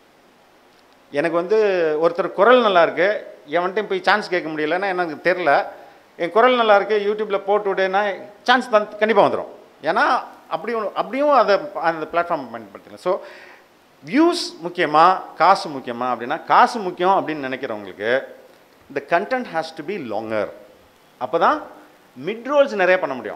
எனக்கு வந்து ஒருத்தர் குரல் நல்லா இருக்கு எவன்ட்டையும் போய் சான்ஸ் கேட்க முடியலன்னா எனக்கு தெரில என் குரல் நல்லா இருக்கு யூடியூப்பில் போட்டு விடேன்னா சான்ஸ் தான் கண்டிப்பாக வந்துடும் ஏன்னா அப்படியும் அப்படியும் அதை அந்த பிளாட்ஃபார்ம் பயன்படுத்தலாம் ஸோ வியூஸ் முக்கியமா காசு முக்கியமா அப்படின்னா காசு முக்கியம் அப்படின்னு நினைக்கிறவங்களுக்கு இந்த content has to be longer அப்போ தான் மிட் ரோல்ஸ் நிறைய பண்ண முடியும்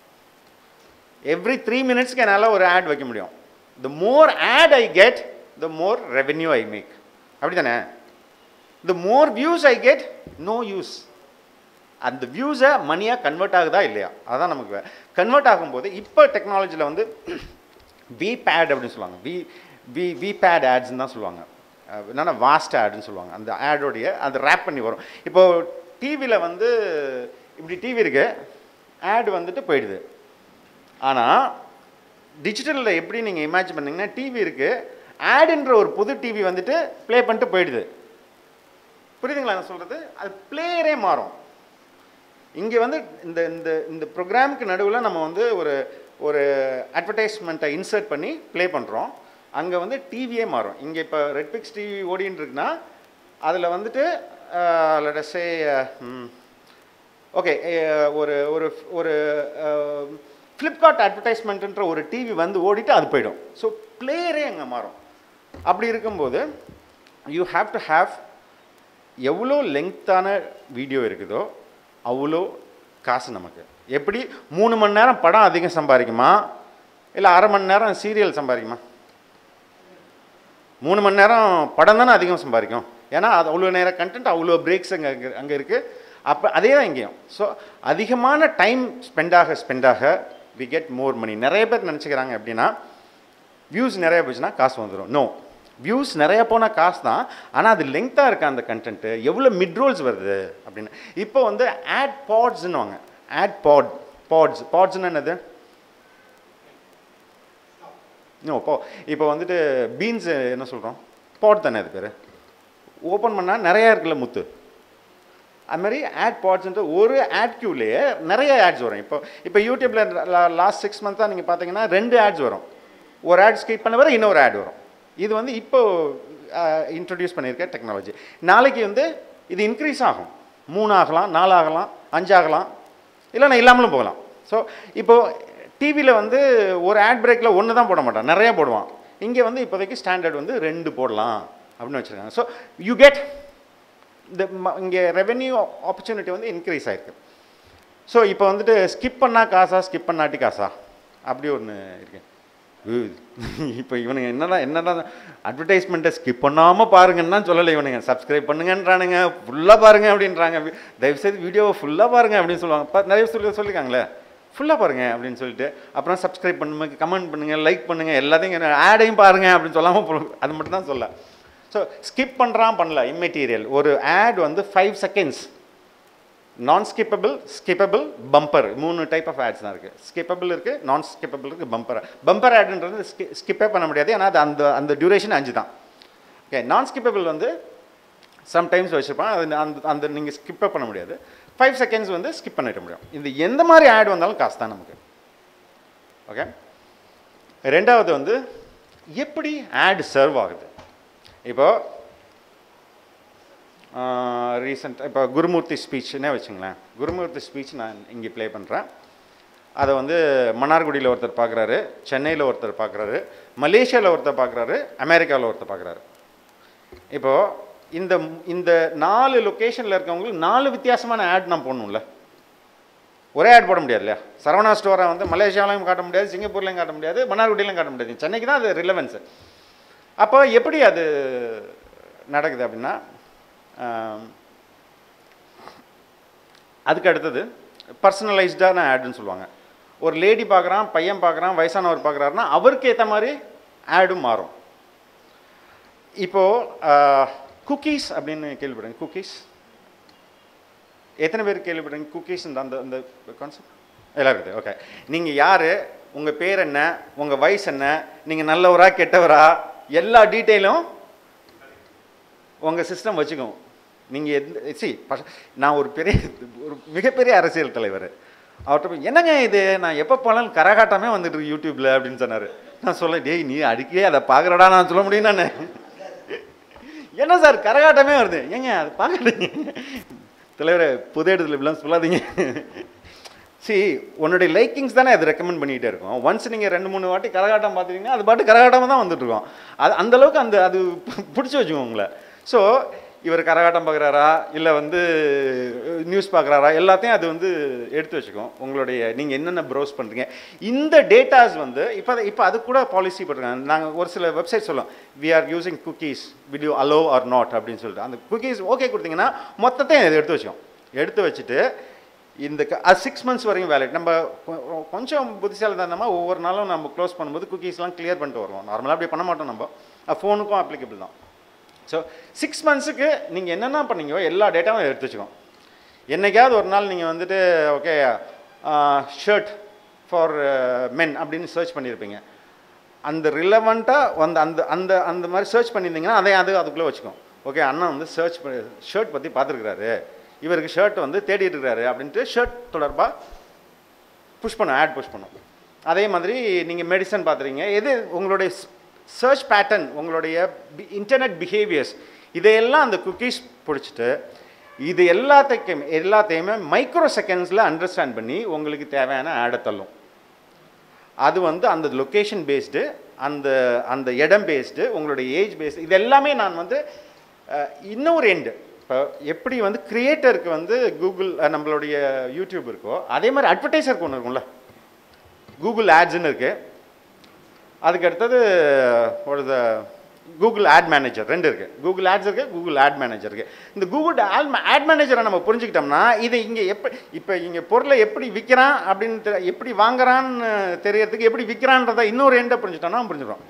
எவ்ரி த்ரீ மினிட்ஸ்க்கு என்னால் ஒரு ஆட் வைக்க முடியும் the more ad I get the more revenue I make அப்படி தானே the more views I get no use அந்த வியூஸை மணியாக கன்வெர்ட் ஆகுதா இல்லையா அதான் நமக்கு கன்வெர்ட் ஆகும்போது இப்போ டெக்னாலஜியில் வந்து வி பேட் அப்படின்னு சொல்லுவாங்க வி வி வி பேட் ஆட்ஸ்ன்னு தான் சொல்லுவாங்க அஹ் என்னன்னா வாஸ்ட் ஆடுன்னு சொல்லுவாங்க அந்த ஆடோடைய அது ரேப் பண்ணி வரும் இப்போது டிவியில் வந்து இப்படி டிவி இருக்கு ஆட் வந்துட்டு போயிடுது ஆனால் டிஜிட்டலில் எப்படி நீங்கள் இமேஜின் பண்ணீங்கன்னா டிவி இருக்குது ஆடுன்ற ஒரு புது டிவி வந்துட்டு ப்ளே பண்ணிட்டு போயிடுது புரியுதுங்களா நான் சொல்கிறது அது பிளேயரே மாறும் இங்கே வந்து இந்த இந்த இந்த ப்ரோக்ராமுக்கு நடுவில் நம்ம வந்து ஒரு ஒரு அட்வர்டைஸ்மெண்ட்டை இன்சர்ட் பண்ணி ப்ளே பண்ணுறோம் அங்கே வந்து டிவியே மாறும் இங்கே இப்போ ரெட்பிக்ஸ் டிவி ஓடின்னு இருக்குன்னா அதில் வந்துட்டு லெட்டஸே ஓகே ஒரு ஒரு ஒரு ஃப்ளிப்கார்ட் அட்வர்டைஸ்மெண்ட்டுன்ற ஒரு டிவி வந்து ஓடிட்டு அது போயிடும் ஸோ பிளேயரே அங்கே மாறும் அப்படி இருக்கும்போது யூ ஹாவ் டு ஹாவ் எவ்வளோ லெங்க்த்தான வீடியோ இருக்குதோ அவ்வளோ காசு நமக்கு எப்படி மூணு மணி நேரம் படம் அதிகம் சம்பாதிக்குமா இல்லை அரை மணி நேரம் சீரியல் சம்பாதிக்குமா மூணு மணி நேரம் படம் தானே அதிகம் சம்பாதிக்கும் ஏன்னா அது அவ்வளோ நேரம் கண்டென்ட் அவ்வளோ பிரேக்ஸ் அங்கே அங்கே இருக்குது அப்போ அதே தான் இங்கேயும் ஸோ அதிகமான டைம் ஸ்பெண்டாக ஸ்பெண்டாக வி கெட் மோர் மணி நிறைய பேர் நினச்சிக்கிறாங்க எப்படின்னா வியூஸ் நிறைய போச்சுன்னா காசு வந்துடும் நோ வியூஸ் நிறைய போனால் காசு தான் ஆனால் அது லெங்க்த்தாக இருக்க அந்த கண்டென்ட்டு எவ்வளோ மிட் ரோல்ஸ் வருது அப்படின்னு இப்போ வந்து ஆட் பாட்ஸ்ன்னு வாங்க ஆட் பாட் பாட்ஸ் பாட்ஸ்னு என்னது இன்னும் இப்போ இப்போ வந்துட்டு பீன்ஸ் என்ன சொல்கிறோம் பாட் தானே அது பேர் ஓப்பன் பண்ணால் நிறையா இருக்குல்ல முத்து அது மாதிரி ஆட் பாட்ஸ்ன்ட்டு ஒரு ஆட் க்யூலேயே நிறைய ஆட்ஸ் வரும் இப்போ இப்போ யூடியூப்பில் லாஸ்ட் சிக்ஸ் மந்த்தாக நீங்கள் பார்த்தீங்கன்னா ரெண்டு ஆட்ஸ் வரும் ஒரு ஆட் ஸ்கிப் பண்ண வர இன்னொரு ஆட் வரும் இது வந்து இப்போ இன்ட்ரடியூஸ் பண்ணியிருக்க டெக்னாலஜி நாளைக்கு வந்து இது இன்க்ரீஸ் ஆகும் மூணு ஆகலாம் நாலு ஆகலாம் அஞ்சு ஆகலாம் இல்லைன்னா இல்லாமலும் போகலாம் ஸோ இப்போது டிவியில் வந்து ஒரு ஆட் பிரேக்கில் ஒன்று தான் போட மாட்டான் நிறையா போடுவான் இங்கே வந்து இப்போதைக்கு ஸ்டாண்டர்ட் வந்து ரெண்டு போடலாம் அப்படின்னு வச்சுருக்காங்க ஸோ யூ கெட் இந்த இங்கே ரெவென்யூ ஆப்பர்ச்சுனிட்டி வந்து இன்க்ரீஸ் ஆயிருக்கு ஸோ இப்போ வந்துட்டு ஸ்கிப் பண்ணால் காசா ஸ்கிப் பண்ணாட்டி காசா அப்படி ஒன்று இருக்கு இப்போ இவனுங்க என்னதான் என்னதான் அட்வர்டைஸ்மெண்ட்டை ஸ்கிப் பண்ணாமல் பாருங்கன்னா சொல்லலை இவனுங்க சப்ஸ்கிரைப் பண்ணுங்கன்றானுங்க ஃபுல்லாக பாருங்க அப்படின்றாங்க தயவுசெய்து வீடியோவை ஃபுல்லாக பாருங்க அப்படின்னு சொல்லுவாங்க பா- நிறைய சொல்லி சொல்லியிருக்காங்களே ஃபுல்லாக பாருங்க அப்படின்னு சொல்லிட்டு அப்புறம் சப்ஸ்கிரைப் பண்ணுங்க கமெண்ட் பண்ணுங்க லைக் பண்ணுங்க எல்லாத்தையும் ஆடையும் பாருங்க அப்படின்னு சொல்லாமல் போ- அது மட்டும் தான் சொல்ல ஸோ ஸ்கிப் பண்ணுறான் பண்ணல இம்மெட்டீரியல் ஒரு ஆட் வந்து five seconds non skippable skippable bumper மூணு டைப் ஆஃப் ஆட்ஸ் தான் இருக்குது ஸ்கிப்பபிள் இருக்குது நான் ஸ்கிப்பபிள் இருக்குது பம்பர் பம்பர் ஆடுன்றது ஸ்கி ஸ்கிப்பே பண்ண முடியாது ஏன்னா அது அந்த அந்த டியூரேஷன் அஞ்சு தான் ஓகே நான் ஸ்கிப்பபிள் வந்து சம்டைம்ஸ் வச்சுருப்பான் அது அந்த அந்த நீங்கள் ஸ்கிப்பே பண்ண முடியாது ஃபைவ் செகண்ட்ஸ் வந்து ஸ்கிப் பண்ணிட முடியும் இந்த எந்த மாதிரி ஆட் வந்தாலும் காசு தான் நமக்கு ஓகே ரெண்டாவது வந்து எப்படி ஆட் சர்வ் ஆகுது இப்போ ரீசெண்ட் இப்போ குருமூர்த்தி ஸ்பீச்னே வச்சுங்களேன் குருமூர்த்தி ஸ்பீச் நான் இங்கே ப்ளே பண்ணுறேன் அதை வந்து மன்னார்குடியில் ஒருத்தர் பார்க்குறாரு சென்னையில் ஒருத்தர் பார்க்குறாரு மலேசியாவில் ஒருத்தர் பார்க்குறாரு அமெரிக்காவில் ஒருத்தர் பார்க்குறாரு இப்போது இந்த இந்த நாலு லொக்கேஷனில் இருக்கவங்களுக்கு நாலு வித்தியாசமான ஆட் நான் போடணும்ல ஒரே ஆட் போட முடியாது இல்லையா சரவணா ஸ்டோரை வந்து மலேசியாவிலையும் காட்ட முடியாது சிங்கப்பூர்லையும் காட்ட முடியாது மன்னார்குடியிலையும் காட்ட முடியாது சென்னைக்கு தான் அது ரிலவன்ஸு அப்போ எப்படி அது நடக்குது அப்படின்னா ஆம், அதுக்கு அடுத்தது பர்சனலைஸ்டான ஆடுன்னு சொல்லுவாங்க ஒரு லேடி பார்க்குறான் பையன் பார்க்குறான் வயசானவர் பார்க்குறாருன்னா அவருக்கு ஏற்ற மாதிரி ஆடும் மாறும் இப்போது குக்கீஸ் அப்படின்னு கேள்விப்படுங்க குக்கீஸ் எத்தனை பேர் கேள்விப்படுங்க குக்கீஸ் அந்த அந்த அந்த கான்செப்ட் எல்லாரும் இருக்குது ஓகே நீங்கள் யார் உங்கள் பேர் என்ன உங்கள் வயசு என்ன நீங்கள் நல்லவரா கெட்டவரா எல்லா டீட்டெயிலும் உங்கள் சிஸ்டம் வச்சுக்கோங்க நீங்கள் எந்த சி நான் ஒரு பெரிய ஒரு மிகப்பெரிய அரசியல் தலைவர் அவர்கிட்ட போய் என்னங்க இது நான் எப்போ போனாலும் கரகாட்டமே வந்துட்டு இருக்கு யூடியூப்பில் அப்படின்னு சொன்னார் நான் சொல்ல டேய் நீ அடிக்கவே அதை பார்க்குறடா நான் சொல்ல முடியும் நான் என்ன சார் கரகாட்டமே வருது ஏங்க அது பார்க்குறீங்க தலைவரே புது இடத்துல இப்படிலாம் சொல்லாதீங்க சி உன்னுடைய லைக்கிங்ஸ் தானே அது ரெக்கமெண்ட் பண்ணிகிட்டே இருக்கும் ஒன்ஸ் நீங்கள் ரெண்டு மூணு வாட்டி கரகாட்டம் பார்த்துட்டீங்கன்னா அது பாட்டு கரகாட்டமாக தான் வந்துட்டு இருக்கோம் அது அந்த அளவுக்கு அந்த அது பிடிச்சி வச்சுக்கோங்க உங்களை ஸோ இவர் கரகாட்டம் பார்க்குறாரா இல்லை வந்து நியூஸ் பார்க்குறாரா எல்லாத்தையும் அது வந்து எடுத்து வச்சுக்கும் உங்களுடைய நீங்கள் என்னென்ன ப்ரௌஸ் பண்ணுறீங்க இந்த டேட்டாஸ் வந்து இப்போ இப்போ அது கூட பாலிசி போட்டிருக்காங்க நாங்கள் ஒரு சில வெப்சைட் சொல்லுவோம் we are using cookies video allow or not அப்படின்னு சொல்லிட்டு அந்த குக்கீஸ் ஓகே கொடுத்தீங்கன்னா மொத்தத்தையும் இதை எடுத்து வச்சோம் எடுத்து வச்சுட்டு இந்த சிக்ஸ் மந்த்ஸ் வரைக்கும் வேலிட் நம்ம கொ- கொஞ்சம் புத்திசாலித்தனமாக ஒவ்வொரு நாளும் நம்ம க்ளோஸ் பண்ணும்போது குக்கீஸ்லாம் கிளியர் பண்ணிட்டு வருவோம் நார்மலாக அப்படி பண்ண மாட்டோம் நம்ம ஃபோனுக்கும் அப்ளிகபிள் தான் ஸோ சிக்ஸ் மந்த்ஸுக்கு நீங்கள் என்னென்ன பண்ணீங்களோ எல்லா டேட்டாவும் எடுத்து வச்சுக்கோங்க என்னைக்காவது ஒரு நாள் நீங்கள் வந்துட்டு ஓகே ஷர்ட் ஃபார் மென் அப்படின்னு சர்ச் பண்ணியிருப்பீங்க அந்த ரிலவெண்ட்டாக அந்த அந்த அந்த அந்த மாதிரி சர்ச் பண்ணியிருந்தீங்கன்னா அதை அது அதுக்குள்ளே வச்சுக்கோங்க ஓகே அண்ணா வந்து சர்ச் பண்ணி ஷர்ட் பற்றி பார்த்துருக்குறாரு இவருக்கு ஷர்ட் வந்து தேடிட்டு இருக்காரு அப்படின்ட்டு ஷர்ட் தொடர்பாக புஷ் பண்ணும் ஆட் புஷ் பண்ணும் அதே மாதிரி நீங்கள் மெடிசன் பார்த்துறீங்க எது உங்களுடைய சர்ச் பேட்டர்ன் உங்களுடைய இன்டர்நெட் பிஹேவியர்ஸ் இதையெல்லாம் அந்த குக்கீஸ் பிடிச்சிட்டு இது எல்லாத்தையும் எல்லாத்தையுமே மைக்ரோ செகண்ட்ஸில் அண்டர்ஸ்டாண்ட் பண்ணி உங்களுக்கு தேவையான ஆடை தள்ளும் அது வந்து அந்த லொக்கேஷன் பேஸ்டு அந்த அந்த இடம் பேஸ்டு உங்களுடைய ஏஜ் பேஸ்டு இது எல்லாமே நான் வந்து அஹ், இன்னொரு எண்டு இப்போ எப்படி வந்து கிரியேட்டருக்கு வந்து கூகுள் அஹ், நம்மளுடைய யூடியூப் இருக்கோ அதே மாதிரி அட்வர்டைசருக்கு ஒன்று இருக்கும்ல கூகுள் ஆட்ஸ்னு இருக்கு அதுக்கு அடுத்தது ஒரு கூகுள் ஆட் மேனேஜர் ரெண்டு இருக்குது கூகுள் ஆட்ஸ் இருக்குது கூகுள் ஆட் மேனேஜர் இருக்குது இந்த கூகுள் ஆட் ஆட் மேனேஜரை நம்ம புரிஞ்சுக்கிட்டோம்னா இது இங்கே எப்போ இப்போ இங்கே பொருளை எப்படி விற்கிறான் அப்படின்னு தெ- எப்படி வாங்குறான்னு தெரியறதுக்கு எப்படி விற்கிறான்றதை இன்னொரு எண்டை புரிஞ்சுட்டோம்னா புரிஞ்சுக்கிறோம்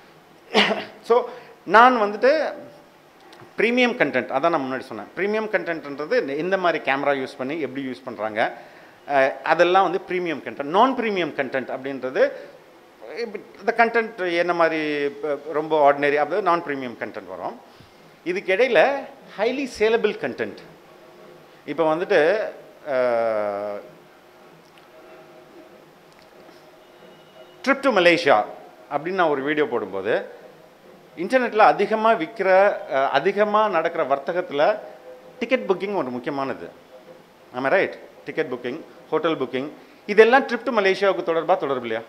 ஸோ நான் வந்துட்டு ப்ரீமியம் கண்டென்ட் அதான் நான் முன்னாடி சொன்னேன் ப்ரீமியம் கண்டென்ட்ன்றது எந்த மாதிரி கேமரா யூஸ் பண்ணி எப்படி யூஸ் பண்ணுறாங்க அதெல்லாம் வந்து premium content non premium content அப்படின்றது இந்த கண்டென்ட் என்ன மாதிரி இப்ப ரொம்ப ஆர்டினரி அப்படி நான் ப்ரீமியம் கண்டென்ட் வரும் இதுக்கு இடையில ஹைலி சேலபிள் கண்டென்ட் இப்போ வந்துட்டு ட்ரிப் டு மலேசியா அப்படின்னு நான் ஒரு வீடியோ போடும்போது இன்டர்நெட்டில் அதிகமாக விற்கிற அதிகமாக நடக்கிற வர்த்தகத்தில் டிக்கெட் புக்கிங் ஒரு முக்கியமானது ஆமாம் right ticket booking hotel booking இதெல்லாம் ட்ரிப் டு மலேசியாவுக்கு தொடர்பாக தொடர்பு இல்லையா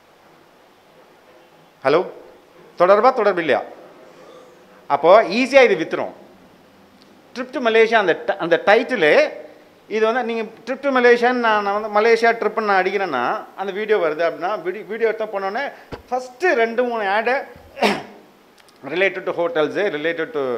ஹலோ தொடர்பாக தொடர்பு இல்லையா அப்போ ஈஸியாக இது வித்துரும் ட்ரிப் டு மலேசியா அந்த ட- அந்த டைட்டிலு இது வந்து நீங்கள் ட்ரிப் டு மலேசியான்னு நான் நான் வந்து மலேசியா ட்ரிப்புன்னு நான் அடிக்கிறேன்னா அந்த வீடியோ வருது அப்படின்னா வீடியோ வீடியோ எடுத்த போனோடனே ஃபஸ்ட்டு ரெண்டு மூணு ஆடை related to hotels related to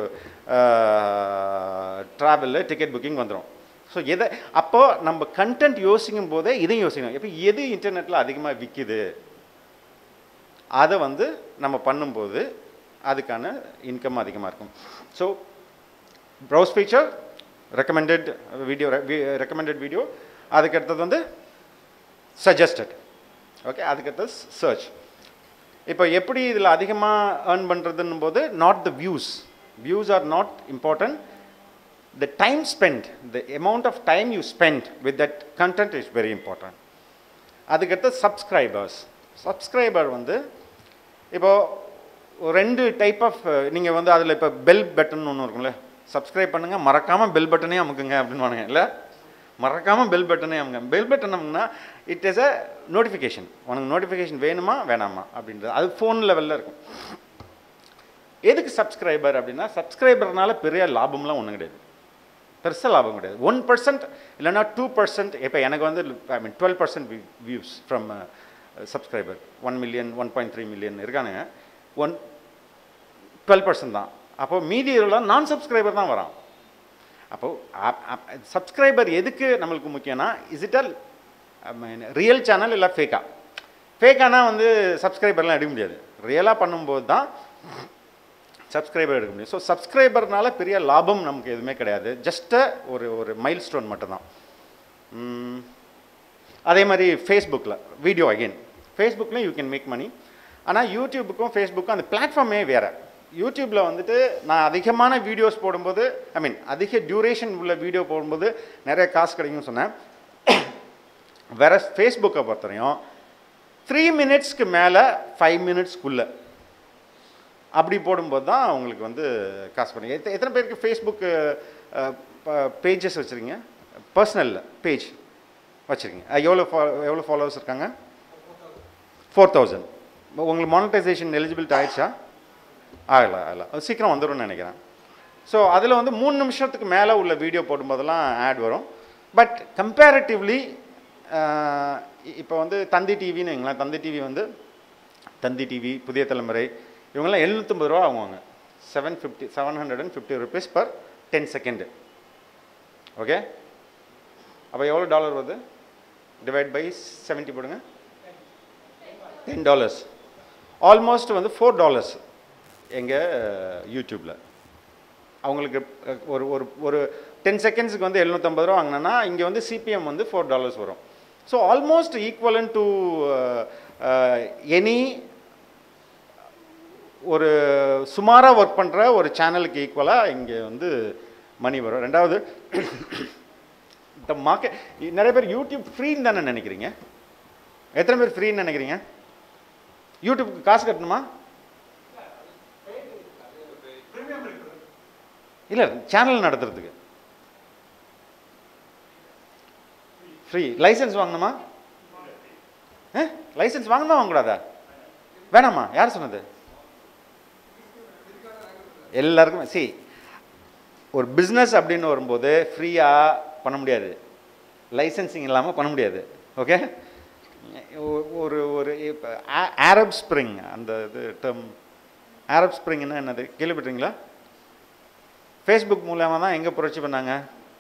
travel ticket booking வந்துடும் ஸோ எதை அப்போது நம்ம கண்டென்ட் யோசிக்கும் போதே இதையும் யோசிக்கணும் இப்போ எது இன்டர்நெட்டில் அதிகமாக விற்கிது அதை வந்து நம்ம பண்ணும்போது அதுக்கான இன்கம் அதிகமாக இருக்கும் so browse feature recommended video recommended video அதுக்கு அடுத்தது வந்து சஜஸ்டட் ஓகே அதுக்கு அடுத்தது சர்ச் இப்போ எப்படி இதில் அதிகமாக ஏர்ன் பண்ணுறதுன்னும் போது not the views views are not important the time spend the amount of time you spend with that content is very important அதுக்கடுத்து சப்ஸ்கிரைபர்ஸ் சப்ஸ்கிரைபர் வந்து இப்போ ஒரு ரெண்டு டைப் ஆஃப் நீங்கள் வந்து அதில் இப்போ பெல் பட்டன் ஒன்று இருக்கும்ல சப்ஸ்கிரைப் பண்ணுங்கள் மறக்காமல் பெல் பட்டனே அமுக்குங்க அப்படின்னு இல்லை மறக்காமல் பெல் பட்டனே அமுங்க பெல் பட்டன் அமுக்குனா இட் இஸ் அ நோட்டிஃபிகேஷன் உனக்கு நோட்டிஃபிகேஷன் வேணுமா வேணாமா அப்படின்றது அது ஃபோன் லெவலில் இருக்கும் எதுக்கு சப்ஸ்கிரைபர் அப்படின்னா சப்ஸ்கிரைபர்னால பெரிய லாபம்லாம் ஒன்றும் கிடையாது பெருசாக லாபம் கிடையாது ஒன் பர்சன்ட் இல்லைன்னா டூ பர்சன்ட் இப்போ எனக்கு வந்து I mean twelve percent views from subscriber one million one point three million இருக்கானுங்க ஒன் டுவெல் பர்சன்ட் தான் அப்போது மீதி இதெல்லாம் நான் சப்ஸ்கிரைபர் தான் வரான் அப்போது சப்ஸ்கிரைபர் எதுக்கு நம்மளுக்கு முக்கியம்னா is it all real channel இல்லை ஃபேக்கா ஃபேக்கானா வந்து சப்ஸ்கிரைபர்லாம் எடுக்க முடியாது ரியலாக பண்ணும்போது தான் சப்ஸ்கிரைபர் எடுக்க முடியும் ஸோ சப்ஸ்கிரைபர்னால பெரிய லாபம் நமக்கு எதுவுமே கிடையாது ஜஸ்ட்டு ஒரு ஒரு மைல் ஸ்டோன் மட்டும்தான் உம், அதே மாதிரி ஃபேஸ்புக்கில் வீடியோ அகெயின் ஃபேஸ்புக்கில் யூ கேன் மேக் மணி ஆனால் யூடியூபுக்கும் ஃபேஸ்புக்கும் அந்த பிளாட்ஃபார்மே வேறு யூடியூப்பில் வந்துட்டு நான் அதிகமான வீடியோஸ் போடும்போது ஐ மீன் அதிக டியூரேஷன் உள்ள வீடியோ போடும்போது நிறைய காசு கிடைக்கும்னு சொன்னேன் வேற ஃபேஸ்புக்கை பொறுத்தவரையும் த்ரீ மினிட்ஸ்க்கு மேலே ஃபைவ் மினிட்ஸ்க்குள்ளே அப்படி போடும்போது தான் உங்களுக்கு வந்து காசு பண்ணுங்க எத்த- எத்தனை பேருக்கு ஃபேஸ்புக் பேஜஸ் வச்சுருக்கீங்க பர்சனலில் பேஜ் வச்சுருக்கீங்க எவ்வளோ ஃபா எவ்வளோ ஃபாலோவர்ஸ் இருக்காங்க ஃபோர் தௌசண்ட் உங்களுக்கு மானிட்டைசேஷன் எலிஜிபிலிட்டி ஆயிடுச்சா ஆகலை ஆகலை அது சீக்கிரம் வந்துடும்னு நினைக்கிறேன் ஸோ அதில் வந்து மூணு நிமிஷத்துக்கு மேலே உள்ள வீடியோ போடும்போதெல்லாம் ஆட் வரும் பட் கம்பேரிட்டிவ்லி இப்போ வந்து தந்தி டிவின்னு வைங்களேன் தந்தி டிவி வந்து தந்தி டிவி புதிய தலைமுறை இவங்கெல்லாம் எழுநூற்றம்பது ரூபா ஆகுவாங்க seven fifty seven hundred and fifty rupees per ten second okay அப்போ எவ்வளோ டாலர் வருது டிவைட் பை செவன்ட்டி போடுங்க டென் டாலர்ஸ் ஆல்மோஸ்ட் வந்து ஃபோர் டாலர்ஸ் எங்கள் யூடியூப்பில் அவங்களுக்கு அஹ், ஒரு ஒரு ஒரு டென் செகண்ட்ஸுக்கு வந்து எழுநூற்றம்பது ரூபா வாங்கினேன்னா இங்கே வந்து சிபிஎம் வந்து ஃபோர் டாலர்ஸ் வரும் so almost equivalent to any ஒரு சுமாராக ஒர்க் பண்ணுற ஒரு சேனலுக்கு ஈக்குவலாக இங்கே வந்து மணி வரும் ரெண்டாவது இந்த மார்க்கெட் நிறைய பேர் யூடியூப் ஃப்ரீன்னு தானே நினைக்கிறீங்க எத்தனை பேர் ஃப்ரீன்னு நினைக்கிறீங்க யூடியூப்க்கு காசு கட்டணுமா இல்லை சேனல் நடத்துறதுக்கு ஃப்ரீ லைசன்ஸ் வாங்கணுமா லைசன்ஸ் வாங்கணுமா வாங்கக்கூடாதா வேணாமா யார் சொன்னது எல்லாருக்கும் சி ஒரு பிஸ்னஸ் அப்படின்னு வரும்போது ஃப்ரீயாக பண்ண முடியாது லைசன்சிங் இல்லாமல் பண்ண முடியாது ஓகே ஒரு ஒரு இப்போ ஆரப் ஸ்ப்ரிங் அந்த இது டேர்ம் ஆரப் ஸ்ப்ரிங்னா என்னது கேள்விப்பட்டீங்களா ஃபேஸ்புக் மூலமாக தான் எங்கே புரட்சி பண்ணாங்க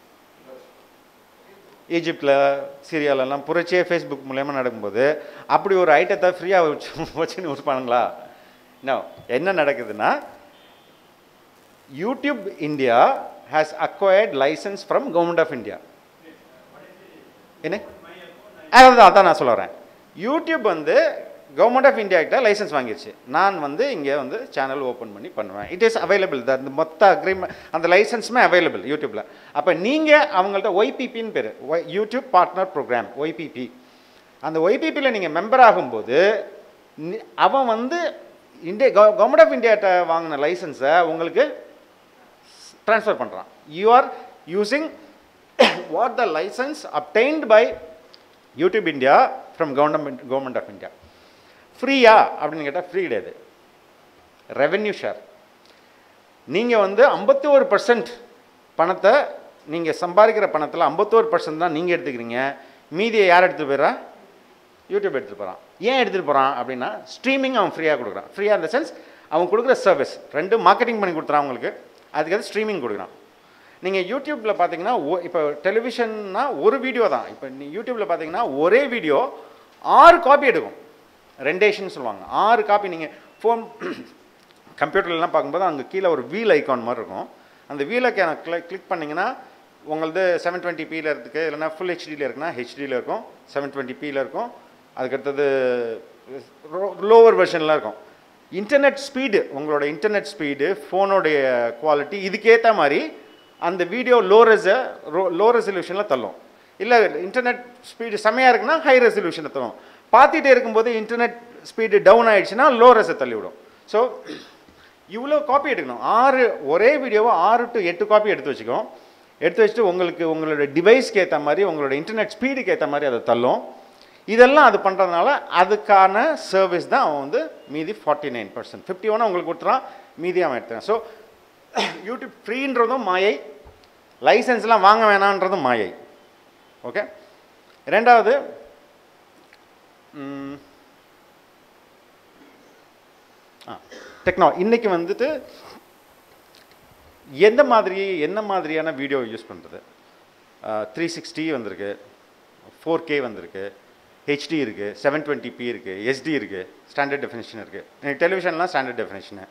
ஈஜிப்டில் சிரியாலெல்லாம் புரட்சியே ஃபேஸ்புக் மூலயமா நடக்கும்போது அப்படி ஒரு ஐட்டத்தை ஃப்ரீயாக வச்சு வச்சுன்னு யூஸ் பண்ணுங்களா நோ என்ன நடக்குதுன்னா YouTube India has acquired licence from government of India என்ன அதான் அதான் நான் சொல்ல வரேன் யூடியூப் வந்து கவர்மெண்ட் ஆஃப் இந்தியா கிட்ட லைசன்ஸ் வாங்கிருச்சு நான் வந்து இங்கே வந்து சேனல் ஓப்பன் பண்ணி பண்ணுவேன் இட் இஸ் அவைலபிள் அந்த மொத்த அக்ரிமெண்ட் அந்த லைசன்ஸுமே அவைலபிள் யூடியூப்பில் அப்போ நீங்கள் அவங்கள்ட்ட ஒய்பிபின்னு பேர் யூடியூப் பார்ட்னர் ப்ரோக்ராம் ஒய்பிபி அந்த ஒய்பிபியில் நீங்கள் மெம்பர் ஆகும்போது நி- அவன் வந்து இந்தியா கவர்மெண்ட் ஆஃப் இந்தியாட்ட வாங்கின லைசன்ஸை உங்களுக்கு ட்ரான்ஸ்ஃபர் பண்ணுறான் you are using what the licence obtained by YouTube India from government government of India ஃப்ரீயா அப்படின்னு கேட்டால் ஃப்ரீ கிடையாது ரெவென்யூ ஷேர் நீங்கள் வந்து ஐம்பத்தி ஒரு பர்சன்ட் பணத்தை நீங்கள் சம்பாதிக்கிற பணத்தில் ஐம்பத்தோரு பர்சன்ட் தான் நீங்கள் எடுத்துக்கிறீங்க மீதியை யார் எடுத்துகிட்டு போயிடறா யூடியூப் எடுத்துகிட்டு போகிறான் ஏன் எடுத்துகிட்டு போகிறான் அப்படின்னா ஸ்ட்ரீமிங் அவன் ஃப்ரீயாக கொடுக்குறான் ஃப்ரீயாக இந்த சென்ஸ் அவன் கொடுக்குற சர்வீஸ் ரெண்டு மார்க்கெட்டிங் பண்ணி கொடுத்துறான் அவங்களுக்கு அதுக்கு ஸ்ட்ரீமிங் கொடுக்குறான் நீங்கள் யூடியூப்பில் பார்த்தீங்கன்னா ஒ- இப்போ டெலிவிஷன்னா ஒரு வீடியோ தான் இப்போ நீ யூடியூப்பில் பார்த்தீங்கன்னா ஒரே வீடியோ ஆறு காப்பி எடுக்கும் ரெண்டேஷன் சொல்லுவாங்க ஆறு காப்பி நீங்கள் ஃபோன் கம்ப்யூட்டர்லாம் பார்க்கும்போது அங்கே கீழே ஒரு வீல் ஐகான் மாதிரி இருக்கும் அந்த வீல் ஐக்கானை கிளிக் கிளிக் பண்ணிங்கன்னா உங்களது செவன் டுவெண்ட்டி பியில் இருக்குது இல்லைனா ஃபுல் ஹெச்டியில் இருக்குன்னா ஹெச்டியில் இருக்கும் செவன் டுவெண்ட்டி பியில் இருக்கும் அதுக்கடுத்தது லோவர் வெர்ஷன்லாம் இருக்கும் இன்டர்நெட் ஸ்பீடு உங்களோட இன்டர்நெட் ஸ்பீடு ஃபோனோடைய குவாலிட்டி இதுக்கேற்ற மாதிரி அந்த வீடியோ லோ ரெஸ லோ ரெசல்யூஷனில் தள்ளும் இல்லை இன்டர்நெட் ஸ்பீடு செம்மையாக இருக்குன்னா ஹை ரெசல்யூஷனை தள்ளும் பார்த்துட்டே இருக்கும்போது இன்டர்நெட் ஸ்பீடு டவுன் ஆயிடுச்சுன்னா லோ ரெஸை தள்ளிவிடும் ஸோ இவ்வளோ காப்பி எடுக்கணும் ஆறு ஒரே வீடியோவை ஆறு டு எட்டு காப்பி எடுத்து வச்சுக்கோம் எடுத்து வச்சுட்டு உங்களுக்கு உங்களோட டிவைஸ்க்கு ஏற்ற மாதிரி உங்களோட இன்டர்நெட் ஸ்பீடுக்கு ஏற்ற மாதிரி அதை தள்ளும் இதெல்லாம் அது பண்ணுறதுனால அதுக்கான சர்வீஸ் தான் அவன் வந்து மீதி forty nine percent fifty one உங்களுக்கு கொடுத்துறான் மீதி அவன் எடுத்துறான் ஸோ யூடியூப் ஃப்ரீன்றதும் மாயை லைசன்ஸ்லாம் வாங்க வேணான்றதும் மாயை ஓகே ரெண்டாவது ம், ஆ டெக்னோ இன்னைக்கு வந்துட்டு எந்த மாதிரி என்ன மாதிரியான வீடியோ யூஸ் பண்ணுறது த்ரீ சிக்ஸ்டி வந்திருக்கு ஃபோர் கே வந்திருக்கு ஹெச்டி இருக்குது செவன் டுவெண்ட்டி பி இருக்குது எஸ்டி இருக்குது ஸ்டாண்டர்ட் டெஃபினேஷன் இருக்குது எனக்கு டெலிவிஷன்லாம் ஸ்டாண்டர்ட் டெஃபினேஷனு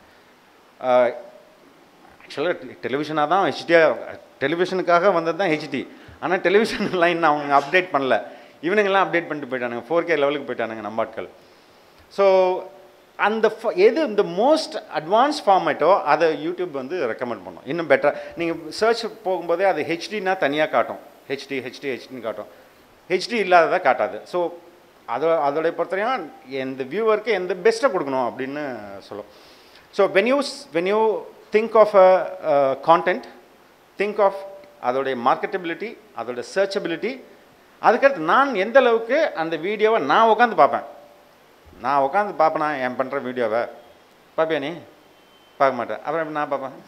ஆக்சுவலாக டெலிவிஷனாக தான் ஹெச்டியாக டெலிவிஷனுக்காக வந்தது தான் ஹெச்டி ஆனால் டெலிவிஷன் லைன் அவங்க அப்டேட் பண்ணல இவனுங்கெல்லாம் அப்டேட் பண்ணிட்டு போயிட்டானுங்க ஃபோர் கே லெவலுக்கு போயிட்டானுங்க நம்ம ஆட்கள் ஸோ அந்த ஃப- எது இந்த மோஸ்ட் அட்வான்ஸ் ஃபார்மேட்டோ அதை யூடியூப் வந்து ரெக்கமெண்ட் பண்ணும் இன்னும் பெட்டராக நீங்கள் சர்ச் போகும்போதே அது ஹெச்டினா தனியாக காட்டும் ஹெச்டி ஹெச்டி ஹெச்டின்னு காட்டும் ஹெச்டி இல்லாததை காட்டாது ஸோ அதை அதோடைய பொறுத்தவரையும் எந்த வியூவருக்கு எந்த பெஸ்ட்டை கொடுக்கணும் அப்படின்னு சொல்லும் so when you when you think of a content think of அதோடைய மார்க்கெட்டபிலிட்டி அதோட சர்ச்சபிலிட்டி அதுக்கடுத்து நான் எந்த அளவுக்கு அந்த வீடியோவை நான் உட்காந்து பார்ப்பேன் நான் உட்காந்து பார்ப்பேனா என் பண்ணுற வீடியோவை பார்ப்பியா நீ பார்க்க மாட்டேன் அப்புறம் எப்படி நான் பார்ப்பேன்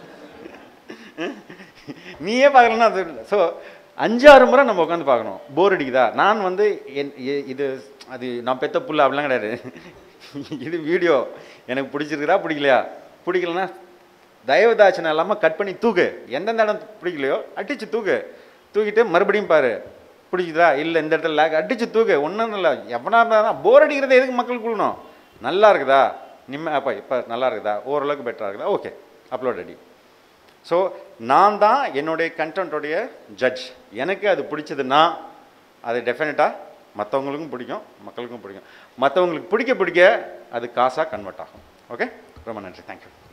நீயே பார்க்கலன்னா அது ஸோ அஞ்சாறு முறை நம்ம உட்காந்து பார்க்கணும் போர் அடிக்குதா நான் வந்து என் எ- இது அது நான் பெத்த புள்ள அப்படிலாம் கிடையாது இது வீடியோ எனக்கு பிடிச்சிருக்குதா பிடிக்கலையா பிடிக்கலன்னா தயவுதாட்சணை இல்லாமல் கட் பண்ணி தூக்கு எந்தெந்த இடம் பிடிக்கலையோ அடிச்சு தூக்கு தூக்கிட்டு மறுபடியும் பாரு பிடிக்குதா இல்லை இந்த இடத்துல லேக் அடிச்சு தூக்கு ஒன்றும் இல்லை எவனா இருந்தால் போர் அடிக்கிறத எதுக்கு மக்கள் கொடுக்கணும் நல்லா இருக்குதா நிம்ம அப்போ இப்போ நல்லா இருக்குதா ஓரளவுக்கு பெட்டராக இருக்குதா ஓகே அப்லோட் அடி ஸோ நான் தான் என்னுடைய கண்டென்ட்டோடைய ஜட்ஜ் எனக்கு அது பிடிச்சதுன்னா அது டெஃபினட்டாக மற்றவங்களுக்கும் பிடிக்கும் மக்களுக்கும் பிடிக்கும் மற்றவங்களுக்கு பிடிக்க பிடிக்க அது காசாக கன்வெர்ட் ஆகும் ஓகே ரொம்ப நன்றி தேங்க்யூ